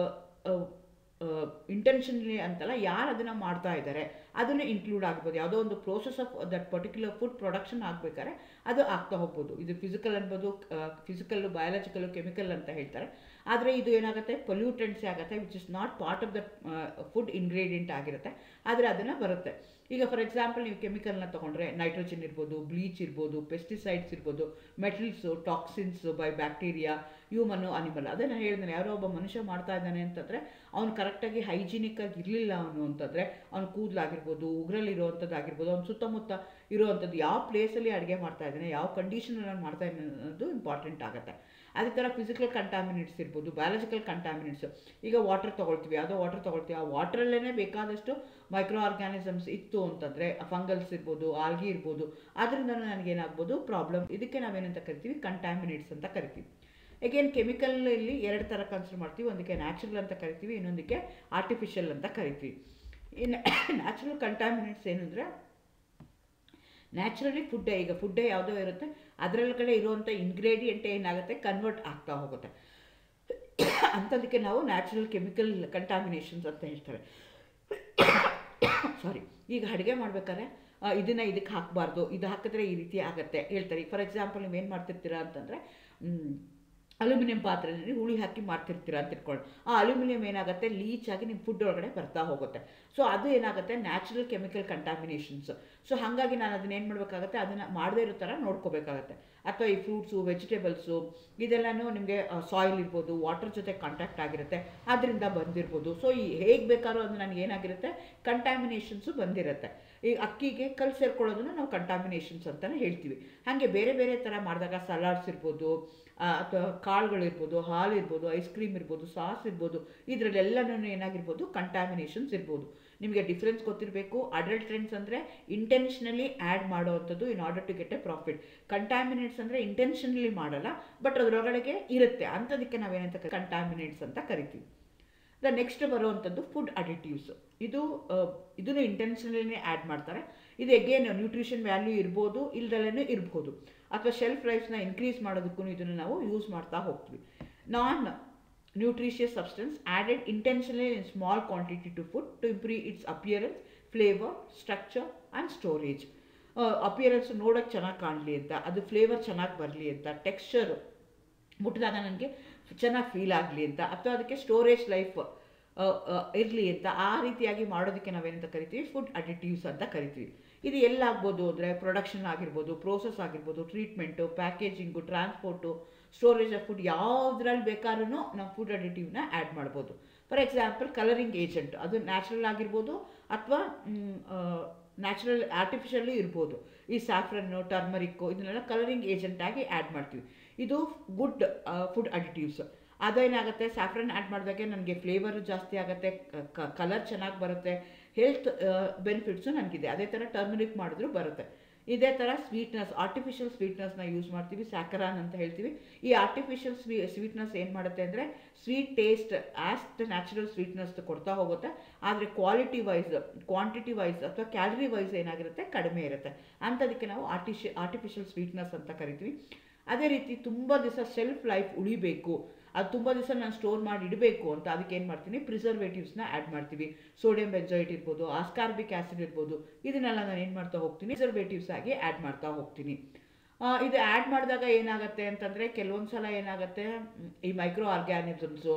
ಇಂಟೆನ್ಷನ್ಲಿ ಅಂತಲ್ಲ ಯಾರು ಅದನ್ನು ಮಾಡ್ತಾ ಇದ್ದಾರೆ ಅದನ್ನು ಇನ್ಕ್ಲೂಡ್ ಆಗ್ಬೋದು ಯಾವುದೋ ಒಂದು process of that particular food production ಆಗಬೇಕಾದ್ರೆ ಅದು ಆಗ್ತಾ ಹೋಗ್ಬೋದು ಇದು ಫಿಸಿಕಲ್ ಅನ್ಬೋದು ಫಿಸಿಕಲ್ಲು ಬಯಾಲಜಿಕಲ್ಲು ಕೆಮಿಕಲ್ ಅಂತ ಹೇಳ್ತಾರೆ ಆದರೆ ಇದು ಏನಾಗುತ್ತೆ ಪೊಲ್ಯೂಟೆಂಟ್ಸೇ ಆಗುತ್ತೆ which is not part of the food ingredient ಆಗಿರುತ್ತೆ ಆದರೆ ಅದನ್ನು ಬರುತ್ತೆ ಈಗ ಫಾರ್ ಎಕ್ಸಾಂಪಲ್ ನೀವು ಕೆಮಿಕಲ್ನ ತೊಗೊಂಡ್ರೆ ನೈಟ್ರೋಜನ್ ಇರ್ಬೋದು ಬ್ಲೀಚ್ ಇರ್ಬೋದು ಪೆಸ್ಟಿಸೈಡ್ಸ್ ಇರ್ಬೋದು metals toxins by bacteria human animal ಅದೇ ನಾನು ಹೇಳಿದ್ದೇನೆ ಯಾರೋ ಒಬ್ಬ ಮನುಷ್ಯ ಮಾಡ್ತಾ ಇದ್ದಾನೆ ಅಂತಂದರೆ ಅವ್ನು ಕರೆಕ್ಟಾಗಿ ಹೈಜಿನಿಕ್ಕಾಗಿ ಇರಲಿಲ್ಲ ಅವನು ಅಂತಂದರೆ ಅವ್ನು ಕೂದಲಾಗಿರ್ಬೋದು ಉಗ್ರಲ್ಲಿರುವಂಥದ್ದು ಆಗಿರ್ಬೋದು ಅವ್ನು ಸುತ್ತಮುತ್ತ ಇರುವಂಥದ್ದು ಯಾವ ಪ್ಲೇಸಲ್ಲಿ ಅಡುಗೆ ಮಾಡ್ತಾ ಇದ್ದಾನೆ ಯಾವ ಕಂಡೀಷನಲ್ಲಿ ಅವ್ನು ಮಾಡ್ತಾ ಇದ್ದಾನೆ ಅನ್ನೋದು ಇಂಪಾರ್ಟೆಂಟ್ ಆಗುತ್ತೆ ಅದೇ ಥರ ಫಿಸಿಕಲ್ ಕಂಟಾಮಿನೇಟ್ಸ್ ಇರ್ಬೋದು ಬಯಾಲಜಿಕಲ್ ಕಂಟಾಮಿನೇಟ್ಸ್ ಈಗ ವಾಟರ್ ತೊಗೊಳ್ತೀವಿ ಯಾವುದೋ ವಾಟರ್ ತೊಗೊಳ್ತೀವಿ ಆ ವಾಟ್ರಲ್ಲೇ ಬೇಕಾದಷ್ಟು ಮೈಕ್ರೋ ಆರ್ಗ್ಯಾನಿಸಮ್ಸ್ ಇತ್ತು ಅಂತಂದರೆ ಫಂಗಲ್ಸ್ ಇರ್ಬೋದು ಆಲ್ಗಿ ಇರ್ಬೋದು ಅದರಿಂದ ನನಗೇನಾಗ್ಬೋದು ಪ್ರಾಬ್ಲಮ್ ಇದಕ್ಕೆ ನಾವೇನಂತ ಕರಿತೀವಿ ಕಂಟ್ಯಾಮಿನೇಟ್ಸ್ ಅಂತ ಕರಿತೀವಿ ಎಗೇನ್ ಕೆಮಿಕಲಲ್ಲಿ ಎರಡು ಥರ ಕನ್ಸಿಡರ್ ಮಾಡ್ತೀವಿ ಒಂದಕ್ಕೆ ನ್ಯಾಚುರಲ್ ಅಂತ ಕರಿತೀವಿ ಇನ್ನೊಂದಕ್ಕೆ ಆರ್ಟಿಫಿಷಿಯಲ್ ಅಂತ ಕರಿತೀವಿ ಇನ್ನು ನ್ಯಾಚುರಲ್ ಕಂಟ್ಯಾಮಿನೇಟ್ಸ್ ಏನು ಅಂದರೆ ನ್ಯಾಚುರಲಿ ಫುಡ್ಡೇ ಈಗ ಫುಡ್ಡೇ ಯಾವುದೋ ಇರುತ್ತೆ ಅದರೊಳಗಡೆ ಇರುವಂಥ ಇಂಗ್ರೀಡಿಯೆಂಟ್ ಏನಾಗುತ್ತೆ ಕನ್ವರ್ಟ್ ಆಗ್ತಾ ಹೋಗುತ್ತೆ ಅಂಥದಕ್ಕೆ ನಾವು ನ್ಯಾಚುರಲ್ ಕೆಮಿಕಲ್ ಕಂಟಾಮಿನೇಷನ್ಸ್ ಅಂತ ಹೇಳ್ತಾರೆ ಸಾರಿ ಈಗ ಅಡುಗೆ ಮಾಡ್ಬೇಕಾದ್ರೆ ಇದನ್ನು ಇದಕ್ಕೆ ಹಾಕಬಾರ್ದು ಇದು ಹಾಕಿದ್ರೆ ಈ ರೀತಿ ಆಗುತ್ತೆ ಹೇಳ್ತಾರೆ ಫಾರ್ ಎಕ್ಸಾಂಪಲ್ ನೀವು ಏನು ಮಾಡ್ತಿರ್ತೀರಾ ಅಂತಂದರೆ ಅಲ್ಯೂಮಿನಿಯಂ ಪಾತ್ರೆಯಲ್ಲಿ ಹುಳಿ ಹಾಕಿ ಮಾಡ್ತಿರ್ತೀರ ಅಂತ ಇಟ್ಕೊಂಡು ಆ ಅಲ್ಯೂಮಿನಿಯಂ ಏನಾಗುತ್ತೆ ಲೀಚ್ ಆಗಿ ನಿಮ್ಮ ಫುಡ್ ಒಳಗಡೆ ಬರ್ತಾ ಹೋಗುತ್ತೆ ಸೊ ಅದು ಏನಾಗುತ್ತೆ ನ್ಯಾಚುರಲ್ ಕೆಮಿಕಲ್ ಕಂಟಾಮಿನೇಷನ್ಸ್ ಸೊ ಹಾಗಾಗಿ ನಾನು ಅದನ್ನ ಏನು ಮಾಡಬೇಕಾಗತ್ತೆ ಅದನ್ನು ಮಾಡದೇ ಇರೋ ಥರ ನೋಡ್ಕೋಬೇಕಾಗತ್ತೆ ಅಥವಾ ಈ ಫ್ರೂಟ್ಸು ವೆಜಿಟೇಬಲ್ಸು ಇದೆಲ್ಲನೂ ನಿಮಗೆ ಸಾಯಿಲ್ ಇರ್ಬೋದು ವಾಟರ್ ಜೊತೆ ಕಾಂಟ್ಯಾಕ್ಟ್ ಆಗಿರುತ್ತೆ ಅದರಿಂದ ಬಂದಿರ್ಬೋದು ಸೊ ಈ ಹೇಗೆ ಬೇಕಾದ್ರೂ ಅದು ನನಗೆ ಏನಾಗಿರುತ್ತೆ ಕಂಟ್ಯಾಮಿನೇಷನ್ಸು ಬಂದಿರುತ್ತೆ ಈ ಅಕ್ಕಿಗೆ ಕಲ್ ಸೇರ್ಕೊಳ್ಳೋದನ್ನ ನಾವು ಕಂಟಾಮಿನೇಷನ್ಸ್ ಅಂತಲೇ ಹೇಳ್ತೀವಿ ಹಾಗೆ ಬೇರೆ ಬೇರೆ ಥರ ಮಾಡಿದಾಗ ಸಲಾಡ್ಸ್ ಇರ್ಬೋದು ಅಥವಾ ಕಾಳುಗಳಿರ್ಬೋದು ಹಾಲು ಇರ್ಬೋದು ಐಸ್ ಕ್ರೀಮ್ ಇರ್ಬೋದು ಸಾಸ್ ಇರ್ಬೋದು ಇದರಲ್ಲೆಲ್ಲನೂ ಏನಾಗಿರ್ಬೋದು ಕಂಟಾಮಿನೇಷನ್ಸ್ ಇರ್ಬೋದು ನಿಮಗೆ ಡಿಫ್ರೆನ್ಸ್ ಗೊತ್ತಿರಬೇಕು ಅಡಲ್ಟ್ರೆಂಟ್ಸ್ ಅಂದರೆ ಇಂಟೆನ್ಷನಲಿ ಆ್ಯಡ್ ಮಾಡೋವಂಥದ್ದು in order to get a profit contaminants ಅಂದರೆ ಇಂಟೆನ್ಷನಲಿ ಮಾಡಲ್ಲ ಬಟ್ ಅದರೊಳಗಡೆ ಇರುತ್ತೆ ಅಂಥದಕ್ಕೆ ನಾವೇನಂತ ಕಂಟಾಮಿನೇಟ್ಸ್ ಅಂತ ಕರಿತೀವಿ ದ ನೆಕ್ಸ್ಟ್ ಬರುವಂಥದ್ದು ಫುಡ್ ಅಡಿಟಿವ್ಸ್ ಇದು ಇದನ್ನು ಇಂಟೆನ್ಷನಲಿನೇ ಆ್ಯಡ್ ಮಾಡ್ತಾರೆ ಇದು ಎಗೇನ್ ನ್ಯೂಟ್ರಿಷನ್ ವ್ಯಾಲ್ಯೂ ಇರ್ಬೋದು ಇಲ್ದಲೇ ಇರ್ಬೋದು ಅಥವಾ ಶೆಲ್ಫ್ ಲೈಫ್ನ ಇನ್ಕ್ರೀಸ್ ಮಾಡೋದಕ್ಕೂ ಇದನ್ನು ನಾವು ಯೂಸ್ ಮಾಡ್ತಾ ಹೋಗ್ತೀವಿ non nutritious substance added intentionally in small quantity to food to improve its appearance flavour structure and storage appearance ನೋಡೋಕ್ಕೆ ಚೆನ್ನಾಗಿ ಕಾಣಲಿ ಅಂತ ಅದು ಫ್ಲೇವರ್ ಚೆನ್ನಾಗಿ ಬರಲಿ ಅಂತ ಟೆಕ್ಸ್ಚರ್ ಮುಟ್ಟಿದಾಗ ನನಗೆ ಚೆನ್ನಾಗಿ ಫೀಲ್ ಆಗಲಿ ಅಂತ ಅಥವಾ ಅದಕ್ಕೆ ಸ್ಟೋರೇಜ್ ಲೈಫ್ ಇರಲಿ ಅಂತ ಆ ರೀತಿಯಾಗಿ ಮಾಡೋದಕ್ಕೆ ನಾವೇನಂತ ಕರಿತೀವಿ ಫುಡ್ ಅಡಿಟಿವ್ಸ್ ಅಂತ ಕರಿತೀವಿ ಇದು ಎಲ್ಲಾಗ್ಬೋದು ಅಂದರೆ ಪ್ರೊಡಕ್ಷನ್ ಆಗಿರ್ಬೋದು ಪ್ರೋಸೆಸ್ ಆಗಿರ್ಬೋದು treatment packaging transport storage of food ಯಾವುದ್ರಲ್ಲಿ ಬೇಕಾದ್ರೂ ನಾವು ಫುಡ್ ಅಡಿಟಿವ್ನ ಆ್ಯಡ್ ಮಾಡ್ಬೋದು ಫಾರ್ ಎಕ್ಸಾಂಪಲ್ ಕಲರಿಂಗ್ ಏಜೆಂಟ್ ಅದು ನ್ಯಾಚುರಲ್ ಆಗಿರ್ಬೋದು ಅಥವಾ ನ್ಯಾಚುರಲ್ ಆರ್ಟಿಫಿಷಿಯಲ್ಲೂ ಇರ್ಬೋದು ಈ ಸ್ಯಾಫ್ರನ್ನು ಟರ್ಮರಿಕ್ಕು ಇದನ್ನೆಲ್ಲ ಕಲರಿಂಗ್ ಏಜೆಂಟಾಗಿ ಆ್ಯಡ್ ಮಾಡ್ತೀವಿ ಇದು ಗುಡ್ ಫುಡ್ ಅಡಿಟಿವ್ಸ್ ಅದೇನಾಗುತ್ತೆ ಸ್ಯಾಫ್ರನ್ ಆ್ಯಡ್ ಮಾಡಿದಾಗೆ ನನಗೆ ಫ್ಲೇವರು ಜಾಸ್ತಿ ಆಗುತ್ತೆ ಕಲರ್ ಚೆನ್ನಾಗಿ ಬರುತ್ತೆ ಹೆಲ್ತ್ ಬೆನಿಫಿಟ್ಸು ನನಗಿದೆ ಅದೇ ಥರ ಟರ್ಮರಿಕ್ ಮಾಡಿದ್ರು ಬರುತ್ತೆ ಇದೇ ಥರ ಸ್ವೀಟ್ನೆಸ್ ಆರ್ಟಿಫಿಷಿಯಲ್ ಸ್ವೀಟ್ನೆಸ್ನ ಯೂಸ್ ಮಾಡ್ತೀವಿ ಸ್ಯಾಕರಾನ್ ಅಂತ ಹೇಳ್ತೀವಿ ಈ ಆರ್ಟಿಫಿಷಿಯಲ್ ಸ್ವೀ ಸ್ವೀಟ್ನೆಸ್ ಏನು ಮಾಡುತ್ತೆ ಅಂದರೆ sweet taste as the natural sweetness ಕೊಡ್ತಾ ಹೋಗುತ್ತೆ ಆದರೆ ಕ್ವಾಲಿಟಿ ವೈಸ್ ಕ್ವಾಂಟಿಟಿ ವೈಸ್ ಅಥವಾ ಕ್ಯಾಲರಿ ವೈಸ್ ಏನಾಗಿರುತ್ತೆ ಕಡಿಮೆ ಇರುತ್ತೆ ಅಂಥದಕ್ಕೆ ನಾವು ಆರ್ಟಿಷಿ ಆರ್ಟಿಫಿಷಿಯಲ್ ಸ್ವೀಟ್ನೆಸ್ ಅಂತ ಕರಿತೀವಿ ಅದೇ ರೀತಿ ತುಂಬ ದಿವಸ ಸೆಲ್ಫ್ ಲೈಫ್ ಉಳಿಬೇಕು ಅದು ತುಂಬ ದಿವಸ ನಾನು ಸ್ಟೋರ್ ಮಾಡಿ ಇಡಬೇಕು ಅಂತ ಅದಕ್ಕೆ ಏನು ಮಾಡ್ತೀನಿ ಪ್ರಿಸರ್ವೇಟಿವ್ಸ್ನ ಆ್ಯಡ್ ಮಾಡ್ತೀವಿ ಸೋಡಿಯಂ ಬೆಂಜೋಯಿಟ್ ಇರ್ಬೋದು ಆಸ್ಕಾರ್ಬಿಕ್ ಆ್ಯಸಿಡ್ ಇರ್ಬೋದು ಇದನ್ನೆಲ್ಲ ನಾನು ಏನು ಮಾಡ್ತಾ ಹೋಗ್ತೀನಿ ಪ್ರಿಸರ್ವೇಟಿವ್ಸ್ ಆಗಿ ಆ್ಯಡ್ ಮಾಡ್ತಾ ಹೋಗ್ತೀನಿ ಇದು ಆ್ಯಡ್ ಮಾಡಿದಾಗ ಏನಾಗುತ್ತೆ ಅಂತಂದರೆ ಕೆಲವೊಂದು ಸಲ ಏನಾಗುತ್ತೆ ಈ ಮೈಕ್ರೋ ಆರ್ಗ್ಯಾನಿಸಮ್ಸು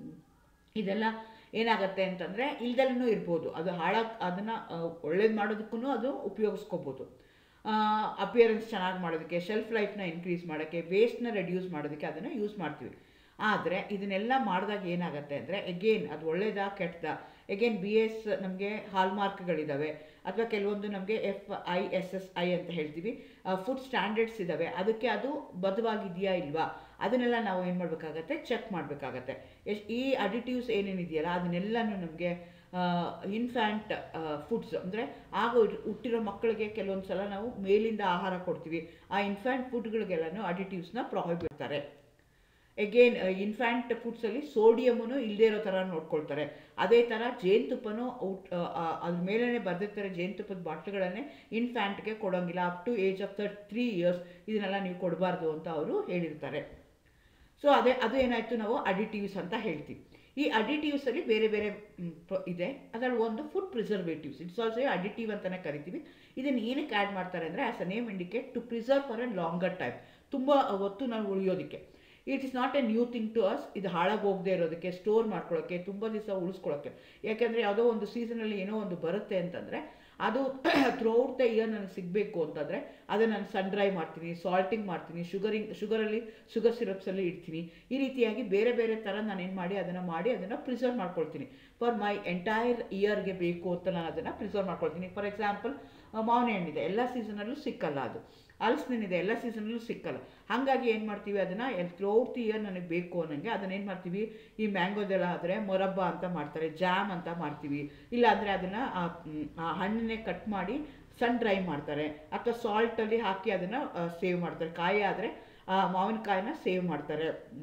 ಇದೆಲ್ಲ ಏನಾಗುತ್ತೆ ಅಂತಂದರೆ ಇಲ್ದಲ್ಲೂ ಇರ್ಬೋದು ಅದು ಹಾಳಾಗಿ ಅದನ್ನು ಒಳ್ಳೇದು ಮಾಡೋದಕ್ಕೂ ಅದು ಉಪಯೋಗಿಸ್ಕೋಬೋದು ಅಪಿಯರೆನ್ಸ್ ಚೆನ್ನಾಗಿ ಮಾಡೋದಕ್ಕೆ ಶೆಲ್ಫ್ ಲೈಫ್ನ ಇನ್ಕ್ರೀಸ್ ಮಾಡೋಕ್ಕೆ ವೇಸ್ಟ್ನ ರೆಡ್ಯೂಸ್ ಮಾಡೋದಕ್ಕೆ ಅದನ್ನು ಯೂಸ್ ಮಾಡ್ತೀವಿ ಆದರೆ ಇದನ್ನೆಲ್ಲ ಮಾಡಿದಾಗ ಏನಾಗುತ್ತೆ ಅಂದರೆ ಎಗೇನ್ ಅದು ಒಳ್ಳೇದಾ ಕೆಟ್ಟದಾ ಎಗೇನ್ ಬಿ ಎಸ್ ನಮಗೆ ಹಾಲ್ಮಾರ್ಕ್ಗಳಿದ್ದಾವೆ ಅಥವಾ ಕೆಲವೊಂದು ನಮಗೆ F I S S I ಅಂತ ಹೇಳ್ತೀವಿ ಫುಡ್ ಸ್ಟ್ಯಾಂಡರ್ಡ್ಸ್ ಇದ್ದಾವೆ ಅದಕ್ಕೆ ಅದು ಬದ್ಧವಾಗಿದೆಯಾ ಇಲ್ವಾ ಅದನ್ನೆಲ್ಲ ನಾವು ಏನು ಮಾಡಬೇಕಾಗತ್ತೆ ಚೆಕ್ ಮಾಡಬೇಕಾಗತ್ತೆ ಎಸ್ ಈ ಅಡಿಟಿವ್ಸ್ ಏನೇನಿದೆಯಲ್ಲ ಅದನ್ನೆಲ್ಲನೂ ನಮಗೆ ಇನ್ಫ್ಯಾಂಟ್ ಫುಡ್ಸ್ ಅಂದರೆ ಆಗ ಹುಟ್ಟಿರೋ ಮಕ್ಕಳಿಗೆ ಕೆಲವೊಂದು ಸಲ ನಾವು ಮೇಲಿಂದ ಆಹಾರ ಕೊಡ್ತೀವಿ ಆ ಇನ್ಫ್ಯಾಂಟ್ ಫುಡ್ಗಳಿಗೆಲ್ಲನೂ ಅಡಿಟಿವ್ಸ್ನ ಪ್ರೊಹಿಬಿಡ್ತಾರೆ ಎಗೇನ್ ಇನ್ಫ್ಯಾಂಟ್ ಫುಡ್ಸಲ್ಲಿ ಸೋಡಿಯಮನ್ನು ಇಲ್ಲದೇ ಇರೋ ಥರ ನೋಡ್ಕೊಳ್ತಾರೆ ಅದೇ ಥರ ಜೇನುತುಪ್ಪನೂ ಔಟ್ ಅದ್ರ ಮೇಲೇ ಬರೆದಿರ್ತಾರೆ ಜೇನುತುಪ್ಪದ ಬಾಟ್ಲ್ಗಳನ್ನೇ ಇನ್ಫ್ಯಾಂಟ್ಗೆ ಕೊಡೋಂಗಿಲ್ಲ up to age of thirty three years ಇದನ್ನೆಲ್ಲ ನೀವು ಕೊಡಬಾರ್ದು ಅಂತ ಅವರು ಹೇಳಿರ್ತಾರೆ ಸೊ ಅದೇ ಅದು ಏನಾಯಿತು ನಾವು ಅಡಿಟಿವ್ಸ್ ಅಂತ ಹೇಳ್ತೀವಿ ಈ ಅಡಿಟಿವ್ಸಲ್ಲಿ ಬೇರೆ ಬೇರೆ ಇದೆ ಅದರಲ್ಲಿ ಒಂದು food preservatives it's also additive ಅಂತಲೇ ಕರಿತೀವಿ ಇದನ್ನು ಏನಕ್ಕೆ ಆ್ಯಡ್ ಮಾಡ್ತಾರೆ ಅಂದರೆ as a name indicate to preserve for a longer time ತುಂಬ ಹೊತ್ತು ನಾವು ಉಳಿಯೋದಕ್ಕೆ it is not a new thing to us ಇದು ಹಾಳಾಗಿ ಹೋಗದೆ ಇರೋದಕ್ಕೆ ಸ್ಟೋರ್ ಮಾಡ್ಕೊಳ್ಳೋಕ್ಕೆ ತುಂಬ ದಿವಸ ಉಳಿಸ್ಕೊಳ್ಳೋಕ್ಕೆ ಯಾಕೆಂದರೆ ಯಾವುದೋ ಒಂದು ಸೀಸನಲ್ಲಿ ಏನೋ ಒಂದು ಬರುತ್ತೆ ಅಂತಂದರೆ ಅದು ಥ್ರೂಔಟ್ ದ ಇಯರ್ ನನಗೆ ಸಿಗಬೇಕು ಅಂತಂದರೆ ಅದನ್ನು ನಾನು ಸನ್ ಡ್ರೈ ಮಾಡ್ತೀನಿ ಸಾಲ್ಟಿಂಗ್ ಮಾಡ್ತೀನಿ ಶುಗರಿಂಗ್ ಶುಗರಲ್ಲಿ ಶುಗರ್ ಸಿರಪ್ಸಲ್ಲಿ ಇಡ್ತೀನಿ ಈ ರೀತಿಯಾಗಿ ಬೇರೆ ಬೇರೆ ಥರ ನಾನು ಏನು ಮಾಡಿ ಅದನ್ನು ಮಾಡಿ ಅದನ್ನು ಪ್ರಿಸರ್ವ್ ಮಾಡ್ಕೊಳ್ತೀನಿ ಫಾರ್ ಮೈ ಎಂಟೈರ್ ಇಯರ್ಗೆ ಬೇಕು ಅಂತ ನಾನು ಅದನ್ನು ಪ್ರಿಸರ್ವ್ ಮಾಡ್ಕೊಳ್ತೀನಿ ಫಾರ್ ಎಕ್ಸಾಂಪಲ್ ಮಾವಿನ ಹಣ್ಣಿದೆ ಎಲ್ಲ ಸೀಸನಲ್ಲೂ ಸಿಕ್ಕಲ್ಲ ಅದು ಹಲಸಿನಿದೆ ಎಲ್ಲ ಸೀಸನಲ್ಲೂ ಸಿಕ್ಕಲ್ಲ ಹಾಗಾಗಿ ಏನು ಮಾಡ್ತೀವಿ ಅದನ್ನು ಎಲ್ ಥ್ರೂಔಟ್ ದಿ ಇಯರ್ ನನಗೆ ಬೇಕು ಅನ್ನೋಂಗೆ ಅದನ್ನು ಏನು ಮಾಡ್ತೀವಿ ಈ ಮ್ಯಾಂಗೋದೆಲ್ಲ ಆದರೆ ಮೊರಬ್ಬ ಅಂತ ಮಾಡ್ತಾರೆ ಜಾಮ್ ಅಂತ ಮಾಡ್ತೀವಿ ಇಲ್ಲ ಅಂದರೆ ಅದನ್ನು ಆ ಹಣ್ಣನ್ನೇ ಕಟ್ ಮಾಡಿ ಸನ್ ಡ್ರೈ ಮಾಡ್ತಾರೆ ಅಥವಾ ಸಾಲ್ಟಲ್ಲಿ ಹಾಕಿ ಅದನ್ನು ಸೇವ್ ಮಾಡ್ತಾರೆ ಕಾಯಿ ಆದರೆ ಮಾವಿನಕಾಯಿನ ಸೇವ್ ಮಾಡ್ತಾರೆ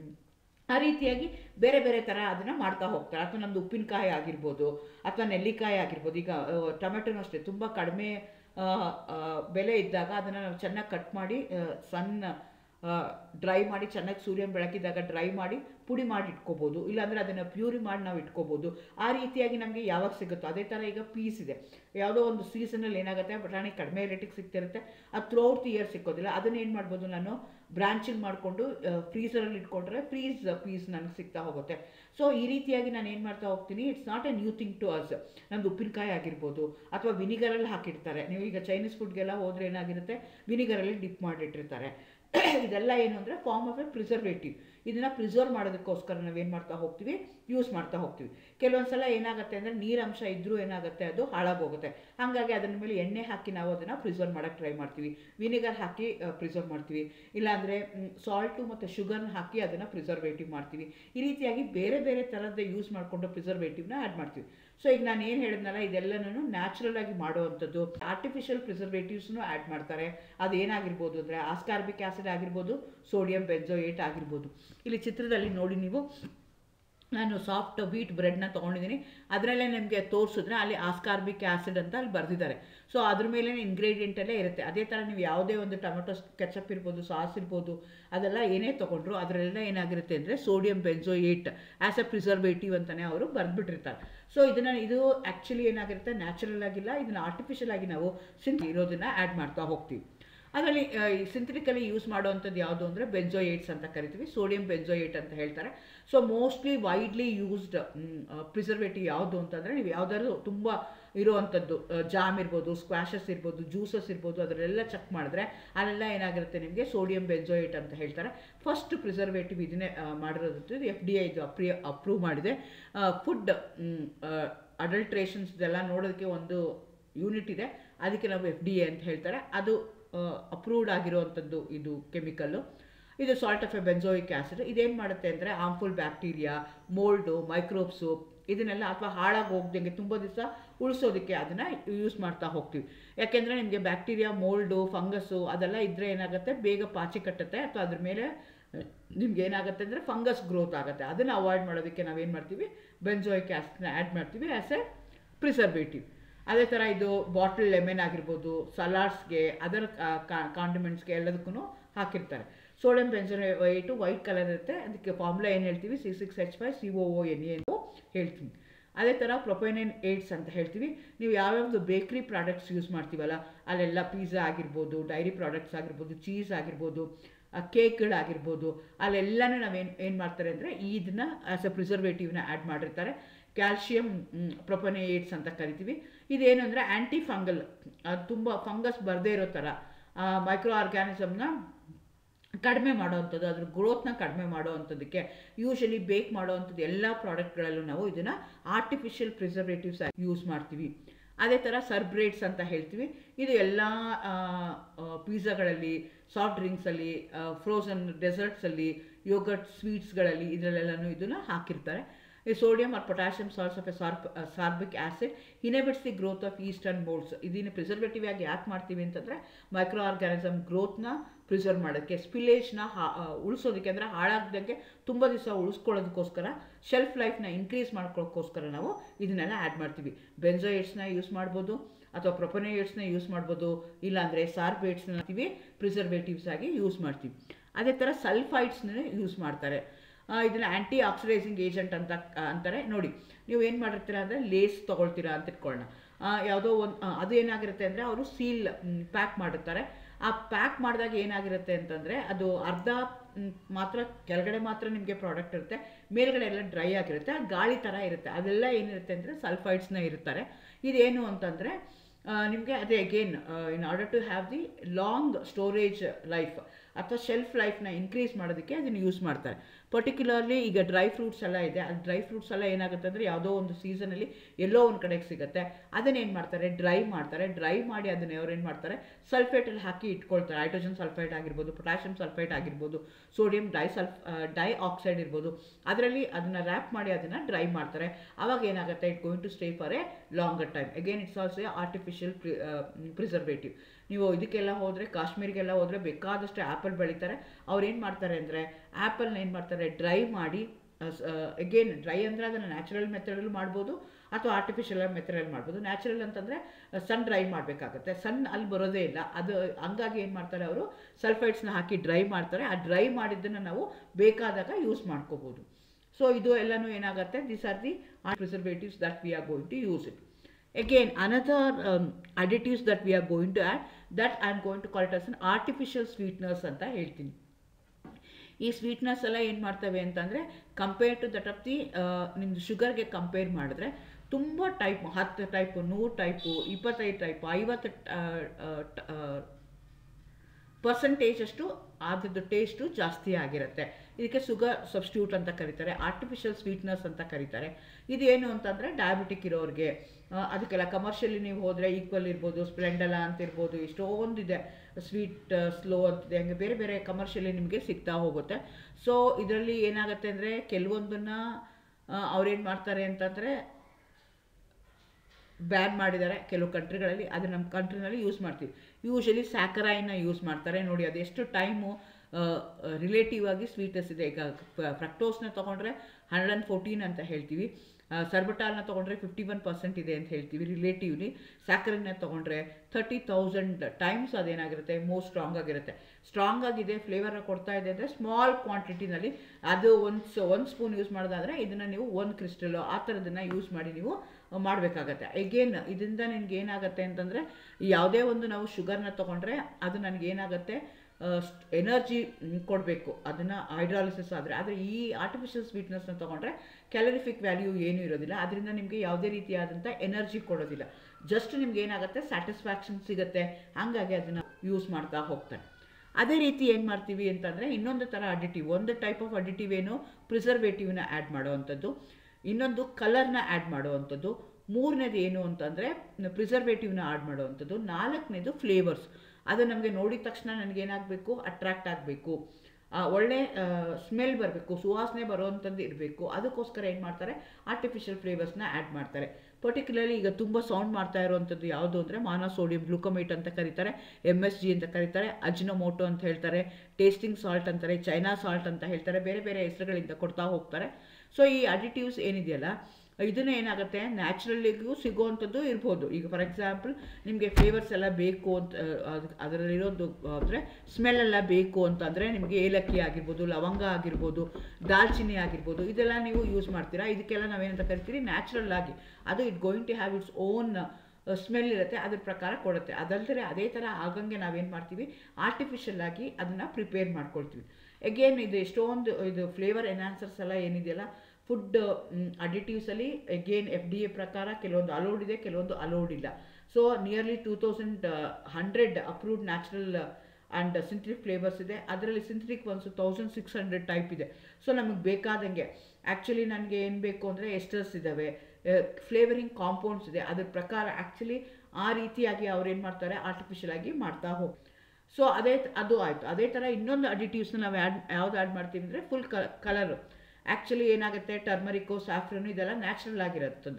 ಆ ರೀತಿಯಾಗಿ ಬೇರೆ ಬೇರೆ ಥರ ಅದನ್ನು ಮಾಡ್ತಾ ಹೋಗ್ತಾರೆ ಅಥವಾ ನಮ್ಮದು ಉಪ್ಪಿನಕಾಯಿ ಆಗಿರ್ಬೋದು ಅಥವಾ ನೆಲ್ಲಿಕಾಯಿ ಆಗಿರ್ಬೋದು ಈಗ ಟೊಮೆಟೊನೂ ಅಷ್ಟೇ ತುಂಬ ಕಡಿಮೆ ಬೆಲೆ ಇದ್ದಾಗ ಅದನ್ನು ನಾವು ಚೆನ್ನಾಗಿ ಕಟ್ ಮಾಡಿ ಸಣ್ಣ ಡ್ರೈ ಮಾಡಿ ಚೆನ್ನಾಗಿ ಸೂರ್ಯನ ಬೆಳಕಿದಾಗ ಡ್ರೈ ಮಾಡಿ ಪುಡಿ ಮಾಡಿ ಇಟ್ಕೋಬೋದು ಇಲ್ಲಾಂದರೆ ಅದನ್ನು ಪ್ಯೂರಿ ಮಾಡಿ ನಾವು ಇಟ್ಕೋಬೋದು ಆ ರೀತಿಯಾಗಿ ನಮಗೆ ಯಾವಾಗ ಸಿಗುತ್ತೋ ಅದೇ ಥರ ಈಗ ಪೀಸ್ ಇದೆ ಯಾವುದೋ ಒಂದು ಸೀಸನಲ್ಲಿ ಏನಾಗುತ್ತೆ ಬಟಾಣಿ ಕಡಿಮೆ ರೇಟಿಗೆ ಸಿಗ್ತಿರುತ್ತೆ ಅದು ಥ್ರೂಔಟ್ ದಿ ಇಯರ್ ಸಿಕ್ಕೋದಿಲ್ಲ ಅದನ್ನ ಏನು ಮಾಡ್ಬೋದು ನಾನು ಬ್ರಾಂಚಿಂಗ್ ಮಾಡಿಕೊಂಡು ಫ್ರೀಸರಲ್ಲಿ ಇಟ್ಕೊಂಡ್ರೆ ಫ್ರೀಸ್ ಪೀಸ್ ನನಗೆ ಸಿಗ್ತಾ ಹೋಗುತ್ತೆ ಸೊ ಈ ರೀತಿಯಾಗಿ ನಾನು ಏನು ಮಾಡ್ತಾ ಹೋಗ್ತೀನಿ it's not a new thing to us ನಮ್ದು ಉಪ್ಪಿನಕಾಯಿ ಆಗಿರ್ಬೋದು ಅಥವಾ ವಿನಿಗರಲ್ಲಿ ಹಾಕಿರ್ತಾರೆ ನೀವು ಈಗ ಚೈನೀಸ್ ಫುಡ್ಗೆಲ್ಲ ಹೋದರೆ ಏನಾಗಿರುತ್ತೆ ವಿನಿಗರಲ್ಲಿ ಡಿಪ್ ಮಾಡಿಟ್ಟಿರ್ತಾರೆ ಇದೆಲ್ಲ ಏನು ಅಂದರೆ ಫಾರ್ಮ್ ಆಫ್ ಎ ಪ್ರಿಸರ್ವೇಟಿವ್ ಇದನ್ನು ಪ್ರಿಸರ್ವ್ ಮಾಡೋದಕ್ಕೋಸ್ಕರ ನಾವೇನು ಮಾಡ್ತಾ ಹೋಗ್ತೀವಿ ಯೂಸ್ ಮಾಡ್ತಾ ಹೋಗ್ತೀವಿ ಕೆಲವೊಂದು ಸಲ ಏನಾಗುತ್ತೆ ಅಂದರೆ ನೀರಂಶ ಇದ್ದರೂ ಏನಾಗುತ್ತೆ ಅದು ಹಾಳಾಗೋಗುತ್ತೆ ಹಾಗಾಗಿ ಅದರ ಮೇಲೆ ಎಣ್ಣೆ ಹಾಕಿ ನಾವು ಅದನ್ನು ಪ್ರಿಸರ್ವ್ ಮಾಡೋಕ್ಕೆ ಟ್ರೈ ಮಾಡ್ತೀವಿ ವಿನಿಗರ್ ಹಾಕಿ ಪ್ರಿಸರ್ವ್ ಮಾಡ್ತೀವಿ ಇಲ್ಲಾಂದರೆ ಸಾಲ್ಟು ಮತ್ತು ಶುಗರ್ನ ಹಾಕಿ ಅದನ್ನು ಪ್ರಿಸರ್ವೇಟಿವ್ ಮಾಡ್ತೀವಿ ಈ ರೀತಿಯಾಗಿ ಬೇರೆ ಬೇರೆ ಥರದ ಯೂಸ್ ಮಾಡಿಕೊಂಡು ಪ್ರಿಸರ್ವೇಟಿವ್ನ ಆ್ಯಡ್ ಮಾಡ್ತೀವಿ ಸೊ ಈಗ ನಾನು ಏನು ಹೇಳಿದ್ನಲ್ಲ ಇದೆಲ್ಲನೂ ನ್ಯಾಚುರಲ್ ಆಗಿ ಮಾಡುವಂಥದ್ದು ಆರ್ಟಿಫಿಷಿಯಲ್ ಪ್ರಿಸರ್ವೇಟಿವ್ಸ್ನು ಆ್ಯಡ್ ಮಾಡ್ತಾರೆ ಅದು ಏನಾಗಿರ್ಬೋದು ಅಂದರೆ ಆಸ್ಕಾರ್ಬಿಕ್ ಆ್ಯಸಿಡ್ ಆಗಿರ್ಬೋದು ಸೋಡಿಯಂ ಬೆಂಜೋಯೇಟ್ ಆಗಿರ್ಬೋದು ಇಲ್ಲಿ ಚಿತ್ರದಲ್ಲಿ ನೋಡಿ ನೀವು ನಾನು ಸಾಫ್ಟ್ ವೀಟ್ ಬ್ರೆಡ್ನ ತೊಗೊಂಡಿದ್ದೀನಿ ಅದರಲ್ಲೇ ನಿಮಗೆ ತೋರಿಸಿದ್ರೆ ಅಲ್ಲಿ ಆಸ್ಕಾರ್ಬಿಕ್ ಆ್ಯಸಿಡ್ ಅಂತ ಅಲ್ಲಿ ಬರೆದಿದ್ದಾರೆ ಸೊ ಅದ್ರ ಮೇಲೆ ಇಂಗ್ರೀಡಿಯೆಂಟ್ ಎಲ್ಲ ಇರುತ್ತೆ ಅದೇ ಥರ ನೀವು ಯಾವುದೇ ಒಂದು ಟೊಮೆಟೊ ಕೆಚಪ್ ಇರ್ಬೋದು ಸಾಸ್ ಇರ್ಬೋದು ಅದೆಲ್ಲ ಏನೇ ತೊಗೊಂಡ್ರು ಅದರಲ್ಲೆಲ್ಲ ಏನಾಗಿರುತ್ತೆ ಅಂದರೆ sodium benzoate as a preservative ಅಂತಲೇ ಅವರು ಬರೆದ್ಬಿಟ್ಟಿರ್ತಾರೆ ಸೊ ಇದನ್ನು ಇದು ಆ್ಯಕ್ಚುಲಿ ಏನಾಗಿರುತ್ತೆ ನ್ಯಾಚುರಲ್ ಆಗಿಲ್ಲ ಇದನ್ನು ಆರ್ಟಿಫಿಷಿಯಲ್ ಆಗಿ ನಾವು ಸಿಂತ್ ಇರೋದನ್ನು ಆ್ಯಡ್ ಮಾಡ್ತಾ ಹೋಗ್ತೀವಿ ಅದರಲ್ಲಿ ಸಿಂಥೆಟಿಕಲಿ ಯೂಸ್ ಮಾಡುವಂಥದ್ದು ಯಾವುದು ಅಂದರೆ ಬೆಂಜೋಯೇಟ್ಸ್ ಅಂತ ಕರಿತೀವಿ ಸೋಡಿಯಂ ಬೆಂಜೋಯೇಟ್ ಅಂತ ಹೇಳ್ತಾರೆ so mostly widely used preservative ಯಾವುದು ಅಂತಂದರೆ ನೀವು ಯಾವುದಾದ್ರು ತುಂಬ ಇರುವಂಥದ್ದು ಜಾಮ್ ಇರ್ಬೋದು ಸ್ಕ್ವಾಷಸ್ ಇರ್ಬೋದು ಜ್ಯೂಸಸ್ ಇರ್ಬೋದು ಅದರೆಲ್ಲ ಚೆಕ್ ಮಾಡಿದ್ರೆ ಅಲ್ಲೆಲ್ಲ ಏನಾಗಿರುತ್ತೆ ನಿಮಗೆ ಸೋಡಿಯಂ ಬೆಂಜೋಯೇಟ್ ಅಂತ ಹೇಳ್ತಾರೆ ಫಸ್ಟ್ ಪ್ರಿಸರ್ವೇಟಿವ್ ಇದನ್ನೇ ಮಾಡಿರೋದು ಎಫ್ ಡಿ ಐ ಇದು ಅಪ್ರಿ ಅಪ್ರೂವ್ ಮಾಡಿದೆ ಫುಡ್ ಅಡಲ್ಟ್ರೇಷನ್ಸ್ದೆಲ್ಲ ನೋಡೋದಕ್ಕೆ ಒಂದು ಯೂನಿಟ್ ಇದೆ ಅದಕ್ಕೆ ನಾವು ಎಫ್ ಡಿ ಎ ಅಂತ ಹೇಳ್ತಾರೆ ಅದು ಅಪ್ರೂವ್ಡ್ ಆಗಿರುವಂಥದ್ದು ಇದು ಕೆಮಿಕಲ್ಲು ಇದು salt of a benzoic acid ಇದೇನು ಮಾಡುತ್ತೆ ಅಂದರೆ ಆರ್ಮ್ಫುಲ್ ಬ್ಯಾಕ್ಟೀರಿಯಾ ಮೋಲ್ಡು ಮೈಕ್ರೋಬ್ಸು ಇದನ್ನೆಲ್ಲ ಅಥವಾ ಹಾಳಾಗಿ ಹೋಗ್ದಂಗೆ ತುಂಬ ದಿವಸ ಉಳಿಸೋದಕ್ಕೆ ಅದನ್ನು ಯೂಸ್ ಮಾಡ್ತಾ ಹೋಗ್ತೀವಿ ಯಾಕೆಂದರೆ ನಿಮಗೆ ಬ್ಯಾಕ್ಟೀರಿಯಾ ಮೋಲ್ಡು ಫಂಗಸ್ಸು ಅದೆಲ್ಲ ಇದ್ದರೆ ಏನಾಗುತ್ತೆ ಬೇಗ ಪಾಚಿ ಕಟ್ಟುತ್ತೆ ಅಥವಾ ಅದ್ರ ಮೇಲೆ ನಿಮ್ಗೆ ಏನಾಗುತ್ತೆ ಅಂದರೆ ಫಂಗಸ್ ಗ್ರೋತ್ ಆಗುತ್ತೆ ಅದನ್ನು ಅವಾಯ್ಡ್ ಮಾಡೋದಕ್ಕೆ ನಾವೇನು ಮಾಡ್ತೀವಿ ಬೆಂಜೋಯಿಕ್ ಆ್ಯಸಿಡ್ನ ಆ್ಯಡ್ ಮಾಡ್ತೀವಿ ಆ್ಯಸ್ ಎ ಪ್ರಿಸರ್ವೇಟಿವ್ ಅದೇ ಥರ ಇದು ಬಾಟಲ್ ಲೆಮನ್ ಆಗಿರ್ಬೋದು ಸಲಾಡ್ಸ್ಗೆ ಅದರ್ ಕಾಂಡಿಮೆಂಟ್ಸ್ಗೆ ಎಲ್ಲದಕ್ಕೂ ಹಾಕಿರ್ತಾರೆ ಸೋಡಿಯಂ ಬೆಂಜೋಯೇಟು ವೈಟ್ ಕಲರ್ ಇರುತ್ತೆ ಅದಕ್ಕೆ ಫಾರ್ಮುಲಾ ಏನು ಹೇಳ್ತೀವಿ C six H five C O O N A ಅಂತ ಹೇಳ್ತೀನಿ ಅದೇ ಥರ ಪ್ರೊಪೈನೈನ್ ಏಡ್ಸ್ ಅಂತ ಹೇಳ್ತೀವಿ ನೀವು ಯಾವ್ಯಾವುದು ಬೇಕ್ರಿ ಪ್ರಾಡಕ್ಟ್ಸ್ ಯೂಸ್ ಮಾಡ್ತೀವಲ್ಲ ಅಲ್ಲೆಲ್ಲ ಪಿಜ್ಜಾ ಆಗಿರ್ಬೋದು ಡೈರಿ ಪ್ರಾಡಕ್ಟ್ಸ್ ಆಗಿರ್ಬೋದು ಚೀಸ್ ಆಗಿರ್ಬೋದು ಕೇಕ್ಗಳಾಗಿರ್ಬೋದು ಅಲ್ಲೆಲ್ಲನೂ ನಾವೇನು ಏನು ಮಾಡ್ತಾರೆ ಅಂದರೆ ಇದನ್ನ ಆ್ಯಸ್ ಎ ಪ್ರಿಸರ್ವೇಟಿವ್ನ ಆ್ಯಡ್ ಮಾಡಿರ್ತಾರೆ ಕ್ಯಾಲ್ಶಿಯಂ ಪ್ರೊಪೊನೇಟ್ಸ್ ಅಂತ ಕರಿತೀವಿ ಇದೇನು ಅಂದರೆ ಆ್ಯಂಟಿ ಫಂಗಲ್ ಅದು ತುಂಬ ಫಂಗಸ್ ಬರದೇ ಇರೋ ಥರ ಮೈಕ್ರೋ ಆರ್ಗ್ಯಾನಿಸಮ್ನ ಕಡಿಮೆ ಮಾಡೋವಂಥದ್ದು ಅದ್ರ ಗ್ರೋತ್ನ ಕಡಿಮೆ ಮಾಡೋವಂಥದ್ದಕ್ಕೆ ಯೂಶಲಿ ಬೇಕ್ ಮಾಡೋವಂಥದ್ದು ಎಲ್ಲ ಪ್ರಾಡಕ್ಟ್ಗಳಲ್ಲೂ ನಾವು ಇದನ್ನು ಆರ್ಟಿಫಿಷಿಯಲ್ ಪ್ರಿಸರ್ವೇಟಿವ್ಸ್ ಯೂಸ್ ಮಾಡ್ತೀವಿ ಅದೇ ಥರ ಸರ್ಬ್ರೇಟ್ಸ್ ಅಂತ ಹೇಳ್ತೀವಿ ಇದು ಎಲ್ಲ ಪಿಜ್ಜಾಗಳಲ್ಲಿ ಸಾಫ್ಟ್ ಡ್ರಿಂಕ್ಸಲ್ಲಿ ಫ್ರೋಝನ್ ಡೆಸರ್ಟ್ಸಲ್ಲಿ ಯೋಗರ್ಟ್ ಸ್ವೀಟ್ಸ್ಗಳಲ್ಲಿ ಇದರಲ್ಲೆಲ್ಲನೂ ಇದನ್ನು ಹಾಕಿರ್ತಾರೆ ಈ sodium or potassium salts of a sorb sorbic acid inhibits the growth of yeast and moulds ಇದನ್ನು ಪ್ರಿಸರ್ವೇಟಿವ್ ಆಗಿ ಯಾಕೆ ಮಾಡ್ತೀವಿ ಅಂತಂದರೆ ಮೈಕ್ರೋ ಆರ್ಗ್ಯಾನಿಸಮ್ ಗ್ರೋತ್ನ ಪ್ರಿಸರ್ವ್ ಮಾಡೋಕ್ಕೆ ಸ್ಪಿಲೇಜ್ನ ಹಾ ಉಳಿಸೋದಕ್ಕೆ ಅಂದರೆ ಹಾಳಾಗ್ದಂಗೆ ತುಂಬ ದಿವಸ ಉಳಿಸ್ಕೊಳ್ಳೋದಕ್ಕೋಸ್ಕರ ಶೆಲ್ಫ್ ಲೈಫ್ನ ಇನ್ಕ್ರೀಸ್ ಮಾಡ್ಕೊಳ್ಳೋಕ್ಕೋಸ್ಕರ ನಾವು ಇದನ್ನೆಲ್ಲ ಆ್ಯಡ್ ಮಾಡ್ತೀವಿ ಬೆಂಜೋಯೇಟ್ಸ್ನ ಯೂಸ್ ಮಾಡ್ಬೋದು ಅಥವಾ ಪ್ರೊಪೊನೇಟ್ಸ್ನ ಯೂಸ್ ಮಾಡ್ಬೋದು ಇಲ್ಲಾಂದರೆ ಸಾರ್ಬೇಟ್ಸ್ನ ಮಾಡ್ತೀವಿ ಪ್ರಿಸರ್ವೇಟಿವ್ಸ್ ಆಗಿ ಯೂಸ್ ಮಾಡ್ತೀವಿ ಅದೇ ಥರ ಸಲ್ಫೈಡ್ಸ್ನ ಯೂಸ್ ಮಾಡ್ತಾರೆ ಇದನ್ನು ಆ್ಯಂಟಿ ಆಕ್ಸಿಡೈಸಿಂಗ್ ಏಜೆಂಟ್ ಅಂತ ಅಂತಾರೆ ನೋಡಿ ನೀವು ಏನು ಮಾಡಿರ್ತೀರ ಅಂದರೆ ಲೇಸ್ ತೊಗೊಳ್ತೀರಾ ಅಂತ ಇಟ್ಕೊಳ್ಳೋಣ ಯಾವುದೋ ಒಂದು ಅದು ಏನಾಗಿರುತ್ತೆ ಅಂದರೆ ಅವರು ಸೀಲ್ ಪ್ಯಾಕ್ ಮಾಡಿರ್ತಾರೆ ಆ ಪ್ಯಾಕ್ ಮಾಡಿದಾಗ ಏನಾಗಿರುತ್ತೆ ಅಂತಂದರೆ ಅದು ಅರ್ಧ ಮಾತ್ರ ಕೆಳಗಡೆ ಮಾತ್ರ ನಿಮಗೆ ಪ್ರಾಡಕ್ಟ್ ಇರುತ್ತೆ ಮೇಲ್ಗಡೆ ಎಲ್ಲ ಡ್ರೈ ಆಗಿರುತ್ತೆ ಅದು ಗಾಳಿ ಥರ ಇರುತ್ತೆ ಅದೆಲ್ಲ ಏನಿರುತ್ತೆ ಅಂದರೆ ಸಲ್ಫೈಡ್ಸ್ನ ಇರ್ತಾರೆ ಇದೇನು ಅಂತಂದರೆ ನಿಮಗೆ ಅದೇ again in order to have the long storage life ಅಥವಾ ಶೆಲ್ಫ್ ಲೈಫ್ನ ಇನ್ಕ್ರೀಸ್ ಮಾಡೋದಕ್ಕೆ ಅದನ್ನು ಯೂಸ್ ಮಾಡ್ತಾರೆ ಪರ್ಟಿಕ್ಯುಲರ್ಲಿ ಈಗ ಡ್ರೈ ಫ್ರೂಟ್ಸ್ ಎಲ್ಲ ಇದೆ ಅದು ಡ್ರೈ ಫ್ರೂಟ್ಸ್ ಎಲ್ಲ ಏನಾಗುತ್ತೆ ಅಂದರೆ ಯಾವುದೋ ಒಂದು ಸೀಸನಲ್ಲಿ ಎಲ್ಲೋ ಒಂದು ಕಡೆಗೆ ಸಿಗುತ್ತೆ ಅದನ್ನೇನು ಮಾಡ್ತಾರೆ ಡ್ರೈ ಮಾಡ್ತಾರೆ ಡ್ರೈ ಮಾಡಿ ಅದನ್ನ ಅವ್ರು ಏನು ಮಾಡ್ತಾರೆ ಸಲ್ಫೇಟಲ್ಲಿ ಹಾಕಿ ಇಟ್ಕೊಳ್ತಾರೆ ಹೈಡ್ರೋಜನ್ ಸಲ್ಫೈಡ್ ಆಗಿರ್ಬೋದು ಪೊಟ್ಯಾಷಿಯಂ ಸಲ್ಫೈಡ್ ಆಗಿರ್ಬೋದು sodium di sulph dioxide ಇರ್ಬೋದು ಅದರಲ್ಲಿ ಅದನ್ನು ರ್ಯಾಪ್ ಮಾಡಿ ಅದನ್ನು ಡ್ರೈ ಮಾಡ್ತಾರೆ ಆವಾಗ ಏನಾಗುತ್ತೆ it going to stay for a longer time again it's also a artificial preservative ನೀವು ಇದಕ್ಕೆಲ್ಲ ಹೋದರೆ ಕಾಶ್ಮೀರಿಗೆಲ್ಲ ಹೋದರೆ ಬೇಕಾದಷ್ಟು ಆ್ಯಪಲ್ ಬೆಳೀತಾರೆ ಅವ್ರು ಏನು ಮಾಡ್ತಾರೆ ಅಂದರೆ ಆ್ಯಪಲ್ನ ಏನು ಮಾಡ್ತಾರೆ ಡ್ರೈ ಮಾಡಿ ಅಗೇನ್ ಡ್ರೈ ಅಂದರೆ ಅದನ್ನು ನ್ಯಾಚುರಲ್ ಮೆಥಡಲ್ಲಿ ಮಾಡ್ಬೋದು ಅಥವಾ ಆರ್ಟಿಫಿಷಿಯಲ್ ಮೆಥಡಲ್ಲಿ ಮಾಡ್ಬೋದು ನ್ಯಾಚುರಲ್ ಅಂತಂದರೆ ಸನ್ ಡ್ರೈ ಮಾಡಬೇಕಾಗತ್ತೆ ಸನ್ ಅಲ್ಲಿ ಬರೋದೇ ಇಲ್ಲ ಅದು ಹಂಗಾಗಿ ಏನು ಮಾಡ್ತಾರೆ ಅವರು ಸಲ್ಫೈಡ್ಸ್ನ ಹಾಕಿ ಡ್ರೈ ಮಾಡ್ತಾರೆ ಆ ಡ್ರೈ ಮಾಡಿದ್ದನ್ನು ನಾವು ಬೇಕಾದಾಗ ಯೂಸ್ ಮಾಡ್ಕೋಬೋದು ಸೊ ಇದು ಎಲ್ಲನೂ ಏನಾಗುತ್ತೆ this are the preservatives that we are going to use it again another um, additives that we are going to add that i am going to call it as an artificial sweeteners ಅಂತ ಹೇಳ್ತೀನಿ ಈ sweetness ಎಲ್ಲ ಏನು ಮಾಡ್ತವೆ ಅಂತಂದರೆ compare to that of the ನಿಮ್ಮದು ಶುಗರ್ಗೆ compare ಮಾಡಿದ್ರೆ ತುಂಬ ಟೈಪ್ ಹತ್ತು ಟೈಪು ನೂರು ಟೈಪು ಇಪ್ಪತ್ತೈದು ಟೈಪು ಐವತ್ತು ಪರ್ಸಂಟೇಜ್ ಅಷ್ಟು ಅದ್ರದ್ದು ಟೇಸ್ಟು ಜಾಸ್ತಿ ಆಗಿರುತ್ತೆ ಇದಕ್ಕೆ ಶುಗರ್ ಸಬ್ಸ್ಟ್ಯೂಟ್ ಅಂತ ಕರೀತಾರೆ ಆರ್ಟಿಫಿಷಿಯಲ್ ಸ್ವೀಟ್ನೆಸ್ ಅಂತ ಕರೀತಾರೆ ಇದು ಏನು ಅಂತಂದರೆ ಡಯಾಬಿಟಿಕ್ ಇರೋರಿಗೆ ಆ, ಅದಕ್ಕೆಲ್ಲ ಕಮರ್ಷಿಯಲಿ ನೀವು ಹೋದರೆ ಈಕ್ವಲ್ ಇರ್ಬೋದು ಸ್ಪ್ಲೆಂಡಲ ಅಂತ ಇರ್ಬೋದು ಎಷ್ಟೊಂದಿದೆ ಸ್ವೀಟ್ ಸ್ಲೋ ಅಂತಿದೆ ಹಂಗೆ ಬೇರೆ ಬೇರೆ ಕಮರ್ಷಿಯಲಿ ನಿಮಗೆ ಸಿಗ್ತಾ ಹೋಗುತ್ತೆ ಸೊ ಇದರಲ್ಲಿ ಏನಾಗುತ್ತೆ ಅಂದರೆ ಕೆಲವೊಂದನ್ನು ಅವ್ರೇನು ಮಾಡ್ತಾರೆ ಅಂತಂದರೆ ಬ್ಯಾನ್ ಮಾಡಿದ್ದಾರೆ ಕೆಲವು ಕಂಟ್ರಿಗಳಲ್ಲಿ ಅದು ನಮ್ಮ ಕಂಟ್ರಿನಲ್ಲಿ ಯೂಸ್ ಮಾಡ್ತೀವಿ ಯೂಶಲಿ ಸ್ಯಾಕರೈನ ಯೂಸ್ ಮಾಡ್ತಾರೆ ನೋಡಿ ಅದೆಷ್ಟು ಟೈಮು ರಿಲೇಟಿವ್ ಆಗಿ ಸ್ವೀಟಸ್ ಇದೆ ಈಗ ಫ್ರಕ್ಟೋಸ್ನ ತೊಗೊಂಡ್ರೆ ಹಂಡ್ರೆಡ್ ಆ್ಯಂಡ್ ಫೋರ್ಟೀನ್ ಅಂತ ಹೇಳ್ತೀವಿ ಸರ್ಬಟಾಲ್ನ ತೊಗೊಂಡ್ರೆ ಫಿಫ್ಟಿ ಒನ್ ಪರ್ಸೆಂಟ್ ಇದೆ ಅಂತ ಹೇಳ್ತೀವಿ ರಿಲೇಟಿವ್ಲಿ ಸ್ಯಾಕರಿನ ತೊಗೊಂಡ್ರೆ ತರ್ಟಿ ತೌಸಂಡ್ ಟೈಮ್ಸ್ ಅದೇನಾಗಿರುತ್ತೆ ಮೋಸ್ಟ್ ಸ್ಟ್ರಾಂಗ್ ಆಗಿರುತ್ತೆ ಸ್ಟ್ರಾಂಗ್ ಆಗಿದೆ ಫ್ಲೇವರ್ನ ಕೊಡ್ತಾ ಇದೆ ಅಂದರೆ ಸ್ಮಾಲ್ ಕ್ವಾಂಟಿಟಿನಲ್ಲಿ ಅದು ಒಂದು ಒಂದು ಸ್ಪೂನ್ ಯೂಸ್ ಮಾಡೋದಾದರೆ ಇದನ್ನು ನೀವು ಒಂದು ಕ್ರಿಸ್ಟಲು ಆ ಥರದನ್ನು ಯೂಸ್ ಮಾಡಿ ನೀವು ಮಾಡಬೇಕಾಗತ್ತೆ ಎಗೇನ್ ಇದರಿಂದ ನಿನ್ಗೆ ಏನಾಗುತ್ತೆ ಅಂತಂದರೆ ಯಾವುದೇ ಒಂದು ನಾವು ಶುಗರ್ನ ತೊಗೊಂಡ್ರೆ ಅದು ನನಗೆ ಏನಾಗುತ್ತೆ ಎನರ್ಜಿ ಕೊಡಬೇಕು ಅದನ್ನು ಹೈಡ್ರಾಲಿಸಿಸ್ ಆದರೆ ಆದರೆ ಈ ಆರ್ಟಿಫಿಷಿಯಲ್ ಸ್ವೀಟ್ನೆಸ್ನ ತೊಗೊಂಡ್ರೆ ಕ್ಯಾಲರಿಫಿಕ್ ವ್ಯಾಲ್ಯೂ ಏನೂ ಇರೋದಿಲ್ಲ ಅದರಿಂದ ನಿಮಗೆ ಯಾವುದೇ ರೀತಿಯಾದಂಥ ಎನರ್ಜಿ ಕೊಡೋದಿಲ್ಲ ಜಸ್ಟ್ ನಿಮ್ಗೆ ಏನಾಗುತ್ತೆ ಸ್ಯಾಟಿಸ್ಫ್ಯಾಕ್ಷನ್ ಸಿಗುತ್ತೆ ಹಾಗಾಗಿ ಅದನ್ನು ಯೂಸ್ ಮಾಡ್ತಾ ಹೋಗ್ತಾರೆ ಅದೇ ರೀತಿ ಏನು ಮಾಡ್ತೀವಿ ಅಂತಂದರೆ ಇನ್ನೊಂದು ಥರ ಅಡಿಟಿವ್ ಒಂದು ಟೈಪ್ ಆಫ್ ಅಡಿಟಿವ್ ಏನು ಪ್ರಿಸರ್ವೇಟಿವ್ನ ಆ್ಯಡ್ ಮಾಡೋವಂಥದ್ದು ಇನ್ನೊಂದು ಕಲರ್ನ ಆ್ಯಡ್ ಮಾಡುವಂಥದ್ದು ಮೂರನೇದು ಏನು ಅಂತಂದರೆ ಪ್ರಿಸರ್ವೇಟಿವ್ನ ಆ್ಯಡ್ ಮಾಡುವಂಥದ್ದು ನಾಲ್ಕನೇದು ಫ್ಲೇವರ್ಸ್ ಅದು ನಮಗೆ ನೋಡಿದ ತಕ್ಷಣ ನನಗೇನಾಗಬೇಕು ಅಟ್ರಾಕ್ಟ್ ಆಗಬೇಕು ಒಳ್ಳೆ ಸ್ಮೆಲ್ ಬರಬೇಕು ಸುವಾಸನೆ ಬರೋವಂಥದ್ದು ಇರಬೇಕು ಅದಕ್ಕೋಸ್ಕರ ಏನು ಮಾಡ್ತಾರೆ ಆರ್ಟಿಫಿಷಿಯಲ್ ಫ್ಲೇವರ್ಸ್ನ ಆ್ಯಡ್ ಮಾಡ್ತಾರೆ ಪರ್ಟಿಕ್ಯುಲರ್ಲಿ ಈಗ ತುಂಬ ಸೌಂಡ್ ಮಾಡ್ತಾ ಇರುವಂಥದ್ದು ಯಾವುದು ಅಂದರೆ ಮಾನೋಸೋಡಿಯಂ ಗ್ಲೂಕೋಮೇಟ್ ಅಂತ ಕರೀತಾರೆ ಎಮ್ ಎಸ್ ಜಿ ಅಂತ ಕರೀತಾರೆ ಅಜಿನೋಮೋಟೋ ಅಂತ ಹೇಳ್ತಾರೆ ಟೇಸ್ಟಿಂಗ್ ಸಾಲ್ಟ್ ಅಂತಾರೆ ಚೈನಾ ಸಾಲ್ಟ್ ಅಂತ ಹೇಳ್ತಾರೆ ಬೇರೆ ಬೇರೆ ಹೆಸರುಗಳಿಂದ ಕೊಡ್ತಾ ಹೋಗ್ತಾರೆ ಸೊ ಈ ಅಡಿಟಿವ್ಸ್ ಏನಿದೆಯಲ್ಲ ಇದನ್ನ ಏನಾಗುತ್ತೆ ನ್ಯಾಚುರಲಿಗೂ ಸಿಗೋವಂಥದ್ದು ಇರ್ಬೋದು ಈಗ ಫಾರ್ ಎಕ್ಸಾಂಪಲ್ ನಿಮಗೆ ಫ್ಲೇವರ್ಸ್ ಎಲ್ಲ ಬೇಕು ಅಂತ ಅದು ಅದರಲ್ಲಿರೋದು ಅಂದರೆ ಸ್ಮೆಲ್ ಎಲ್ಲ ಬೇಕು ಅಂತಂದರೆ ನಿಮಗೆ ಏಲಕ್ಕಿ ಆಗಿರ್ಬೋದು ಲವಂಗ ಆಗಿರ್ಬೋದು ದಾಲ್ಚಿನ್ನಿ ಆಗಿರ್ಬೋದು ಇದೆಲ್ಲ ನೀವು ಯೂಸ್ ಮಾಡ್ತೀರಾ ಇದಕ್ಕೆಲ್ಲ ನಾವೇನಂತ ಕರಿತೀರಿ ನ್ಯಾಚುರಲ್ ಆಗಿ ಅದು it going to have its own smell ಇರುತ್ತೆ ಅದ್ರ ಪ್ರಕಾರ ಕೊಡುತ್ತೆ ಅದಲ್ಲದೆ ಅದೇ ಥರ ಆಗಂಗೆ ನಾವೇನು ಮಾಡ್ತೀವಿ ಆರ್ಟಿಫಿಷಿಯಲ್ ಆಗಿ ಅದನ್ನು ಪ್ರಿಪೇರ್ ಮಾಡ್ಕೊಳ್ತೀವಿ ಅಗೇನ್ ಇದು ಎಷ್ಟೊಂದು ಇದು ಫ್ಲೇವರ್ ಎನ್ಹಾನ್ಸರ್ಸ್ ಎಲ್ಲ ಏನಿದೆಯಲ್ಲ ಫುಡ್ ಅಡಿಟಿವ್ಸಲ್ಲಿ ಅಗೇನ್ ಎಫ್ ಡಿ ಎ ಪ್ರಕಾರ ಕೆಲವೊಂದು ಅಲೋಡ್ ಇದೆ ಕೆಲವೊಂದು ಅಲೋಡ್ ಇಲ್ಲ so nearly two thousand hundred approved natural and synthetic flavours ಇದೆ ಅದರಲ್ಲಿ ಸಿಂಥೆಟಿಕ್ ಒಂದು ತೌಸಂಡ್ ಸಿಕ್ಸ್ ಹಂಡ್ರೆಡ್ ಟೈಪ್ ಇದೆ ಸೊ ನಮಗೆ ಬೇಕಾದಂಗೆ ಆ್ಯಕ್ಚುಲಿ ನನಗೆ ಏನು ಬೇಕು ಅಂದರೆ ಎಸ್ಟರ್ಸ್ ಇದ್ದಾವೆ ಫ್ಲೇವರಿಂಗ್ ಕಾಂಪೌಂಡ್ಸ್ ಇದೆ ಅದ್ರ ಪ್ರಕಾರ ಆ್ಯಕ್ಚುಲಿ ಆ ರೀತಿಯಾಗಿ ಅವ್ರು ಏನು ಮಾಡ್ತಾರೆ ಆರ್ಟಿಫಿಷಿಯಲ್ ಆಗಿ ಮಾಡ್ತಾ ಹೋಗಿ ಸೊ ಅದೇ ಅದು ಆಯಿತು ಅದೇ ಥರ ಇನ್ನೊಂದು ಅಡಿಟಿವ್ಸ್ನ ನಾವು ಆ್ಯಡ್ ಯಾವ್ದು ಆ್ಯಡ್ ಮಾಡ್ತೀವಿ ಅಂದರೆ ಫುಲ್ ಕ ಕಲರು ಆ್ಯಕ್ಚುಲಿ ಏನಾಗುತ್ತೆ ಟರ್ಮರಿಕ್ಕು ಸ್ಯಾಫ್ರನು ಇದೆಲ್ಲ ನ್ಯಾಚುರಲ್ ಆಗಿರೋಂಥದ್ದು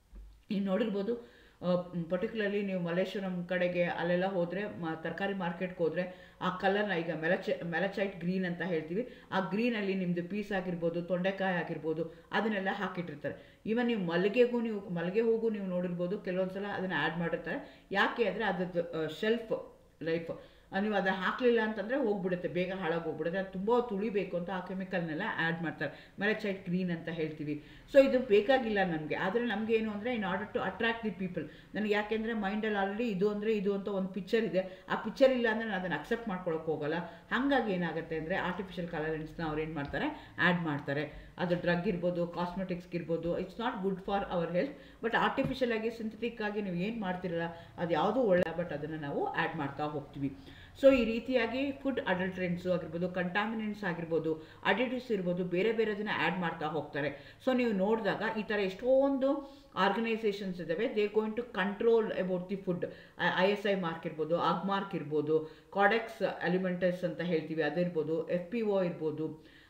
ಈಗ ನೋಡಿರ್ಬೋದು ಪರ್ಟಿಕ್ಯುಲರ್ಲಿ ನೀವು ಮಲೇಶ್ವರಂ ಕಡೆಗೆ ಅಲ್ಲೆಲ್ಲ ಹೋದರೆ ಮ ತರಕಾರಿ ಮಾರ್ಕೆಟ್ಗೆ ಹೋದರೆ ಆ ಕಲರ್ನ ಈಗ ಮೆಲಚ ಮೆಲಚೈಟ್ ಗ್ರೀನ್ ಅಂತ ಹೇಳ್ತೀವಿ ಆ ಗ್ರೀನಲ್ಲಿ ನಿಮ್ಮದು ಪೀಸ್ ಆಗಿರ್ಬೋದು ತೊಂಡೆಕಾಯಿ ಆಗಿರ್ಬೋದು ಅದನ್ನೆಲ್ಲ ಹಾಕಿಟ್ಟಿರ್ತಾರೆ ಈವನ್ ನೀವು ಮಲ್ಲಿಗೆಗೂ ನೀವು ಮಲ್ಲಿಗೆ ಹೂಗೂ ನೀವು ನೋಡಿರ್ಬೋದು ಕೆಲವೊಂದು ಸಲ ಅದನ್ನು ಆ್ಯಡ್ ಮಾಡಿರ್ತಾರೆ ಯಾಕೆ ಅಂದರೆ ಅದ್ರದ್ದು ಶೆಲ್ಫ್ ಲೈಫ್ ನೀವು ಅದನ್ನು ಹಾಕಲಿಲ್ಲ ಅಂತಂದರೆ ಹೋಗ್ಬಿಡುತ್ತೆ ಬೇಗ ಹಾಳಾಗಿ ಹೋಗ್ಬಿಡುತ್ತೆ ಅದು ತುಂಬ ತುಳಿಬೇಕು ಅಂತ ಆ ಕೆಮಿಕಲ್ನೆಲ್ಲ ಆ್ಯಡ್ ಮಾಡ್ತಾರೆ ಮೆಲಚೈಟ್ ಗ್ರೀನ್ ಅಂತ ಹೇಳ್ತೀವಿ ಸೊ ಇದು ಬೇಕಾಗಿಲ್ಲ ನಮಗೆ ಆದರೆ ನಮಗೆ ಏನು ಅಂದರೆ in order to attract the people ನನಗೆ ಯಾಕೆಂದರೆ ಮೈಂಡಲ್ಲಿ ಆಲ್ರೆಡಿ ಇದು ಅಂದರೆ ಇದು ಅಂತ ಒಂದು ಪಿಕ್ಚರ್ ಇದೆ ಆ ಪಿಕ್ಚರ್ ಇಲ್ಲ ಅಂದರೆ ನಾನು ಅದನ್ನು ಅಕ್ಸೆಪ್ಟ್ ಮಾಡ್ಕೊಳಕ್ಕೆ ಹೋಗಲ್ಲ ಹಾಗಾಗಿ ಏನಾಗುತ್ತೆ ಅಂದರೆ ಆರ್ಟಿಫಿಷಿಯಲ್ ಕಲರೆನ್ಸ್ನ ಅವ್ರು ಏನು ಮಾಡ್ತಾರೆ ಆ್ಯಡ್ ಮಾಡ್ತಾರೆ ಅದು ಡ್ರಗ್ ಇರ್ಬೋದು ಕಾಸ್ಮೆಟಿಕ್ಸ್ ಇರ್ಬೋದು it's not good for our health but artificial ಆಗಿ ಸಿಂಥೆಟಿಕ್ ಆಗಿ ನೀವು ಏನು ಮಾಡ್ತಿರಲ್ಲ ಅದು ಯಾವುದೂ ಒಳ್ಳೆ ಬಟ್ ಅದನ್ನು ನಾವು ಆ್ಯಡ್ ಮಾಡ್ತಾ ಹೋಗ್ತೀವಿ ಸೊ ಈ ರೀತಿಯಾಗಿ ಫುಡ್ ಅಡಲ್ಟ್ರೆಂಟ್ಸು ಆಗಿರ್ಬೋದು ಕಂಟಾಮಿನೆಂಟ್ಸ್ ಆಗಿರ್ಬೋದು ಅಡಿಟಿವ್ಸ್ ಇರ್ಬೋದು ಬೇರೆ ಬೇರೆದನ್ನ ಆ್ಯಡ್ ಮಾಡ್ತಾ ಹೋಗ್ತಾರೆ ಸೊ ನೀವು ನೋಡಿದಾಗ ಈ ಥರ ಎಷ್ಟೊಂದು ಆರ್ಗನೈಸೇಷನ್ಸ್ ಇದ್ದಾವೆ they going to control about the food I S I mark ಇರ್ಬೋದು ಅಗ್ ಮಾರ್ಕ್ ಇರ್ಬೋದು ಕಾಡೆಕ್ಸ್ ಅಲಿಮೆಂಟಸ್ ಅಂತ ಹೇಳ್ತೀವಿ ಅದಿರ್ಬೋದು ಎಫ್ ಪಿ ಒ ಇರ್ಬೋದು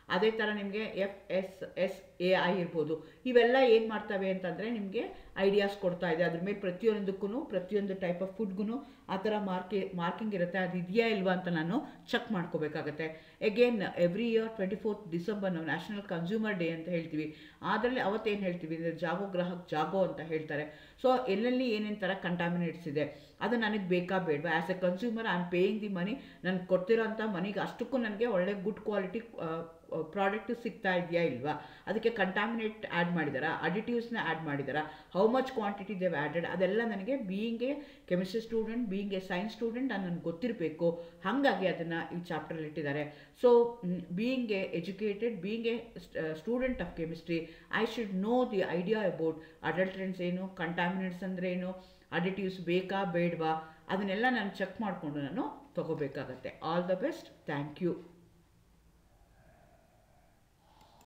ಅದೇ ಥರ ನಿಮಗೆ F S S A I ಇರ್ಬೋದು ಇವೆಲ್ಲ ಏನು ಮಾಡ್ತವೆ ಅಂತಂದರೆ ನಿಮಗೆ ಐಡಿಯಾಸ್ ಕೊಡ್ತಾ ಇದೆ ಅದ್ರ ಮೇಲೆ ಪ್ರತಿಯೊಂದಕ್ಕೂ ಪ್ರತಿಯೊಂದು ಟೈಪ್ ಆಫ್ ಫುಡ್ಗೂ ಆ ಥರ ಮಾರ್ಕಿ ಮಾರ್ಕಿಂಗ್ ಇರುತ್ತೆ ಅದು ಇದೆಯಾ ಇಲ್ವಾ ಅಂತ ನಾನು ಚೆಕ್ ಮಾಡ್ಕೋಬೇಕಾಗತ್ತೆ again every year twenty fourth December ನಾವು ನ್ಯಾಷನಲ್ ಕನ್ಸ್ಯೂಮರ್ ಡೇ ಅಂತ ಹೇಳ್ತೀವಿ ಅದರಲ್ಲಿ ಅವತ್ತೇನು ಹೇಳ್ತೀವಿ ಅಂದರೆ ಜಾಗೋ ಗ್ರಾಹಕ್ ಜಾಗೋ ಅಂತ ಹೇಳ್ತಾರೆ ಸೊ ಎಲ್ಲೆಲ್ಲಿ ಏನೇನು ಥರ ಕಂಟಾಮಿನೇಟ್ಸ್ ಇದೆ ಅದು ನನಗೆ ಬೇಕಾ ಬೇಡವಾ as a consumer I am paying the money ನನಗೆ ಕೊಡ್ತಿರೋಂಥ ಮನಿಗೆ ಅಷ್ಟಕ್ಕೂ ನನಗೆ ಒಳ್ಳೆ ಗುಡ್ ಕ್ವಾಲಿಟಿ ಪ್ರಾಡಕ್ಟ್ ಸಿಗ್ತಾ ಇದೆಯಾ ಇಲ್ವಾ ಅದಕ್ಕೆ ಕಂಟಾಮಿನೇಟ್ ಆ್ಯಡ್ ಮಾಡಿದಾರಾ ಅಡಿಟಿವ್ಸ್ನ ಆ್ಯಡ್ ಮಾಡಿದಾರಾ how much quantity they've added ಅದೆಲ್ಲ ನನಗೆ being a chemistry student being a science student ಅದು ನನಗೆ ಗೊತ್ತಿರಬೇಕು ಹಾಗಾಗಿ ಅದನ್ನು ಈ ಚಾಪ್ಟ್ರಲ್ಲಿ ಇಟ್ಟಿದ್ದಾರೆ so being a educated being a student of chemistry I should know the idea about adulterants ಏನು ಕಂಟಾಮಿನೇಟ್ಸ್ ಅಂದರೆ ಏನು ಅಡಿಟಿವ್ಸ್ ಬೇಕಾ ಬೇಡವಾ ಅದನ್ನೆಲ್ಲ ನಾನು ಚೆಕ್ ಮಾಡಿಕೊಂಡು ನಾನು ತೊಗೋಬೇಕಾಗತ್ತೆ all the best thank you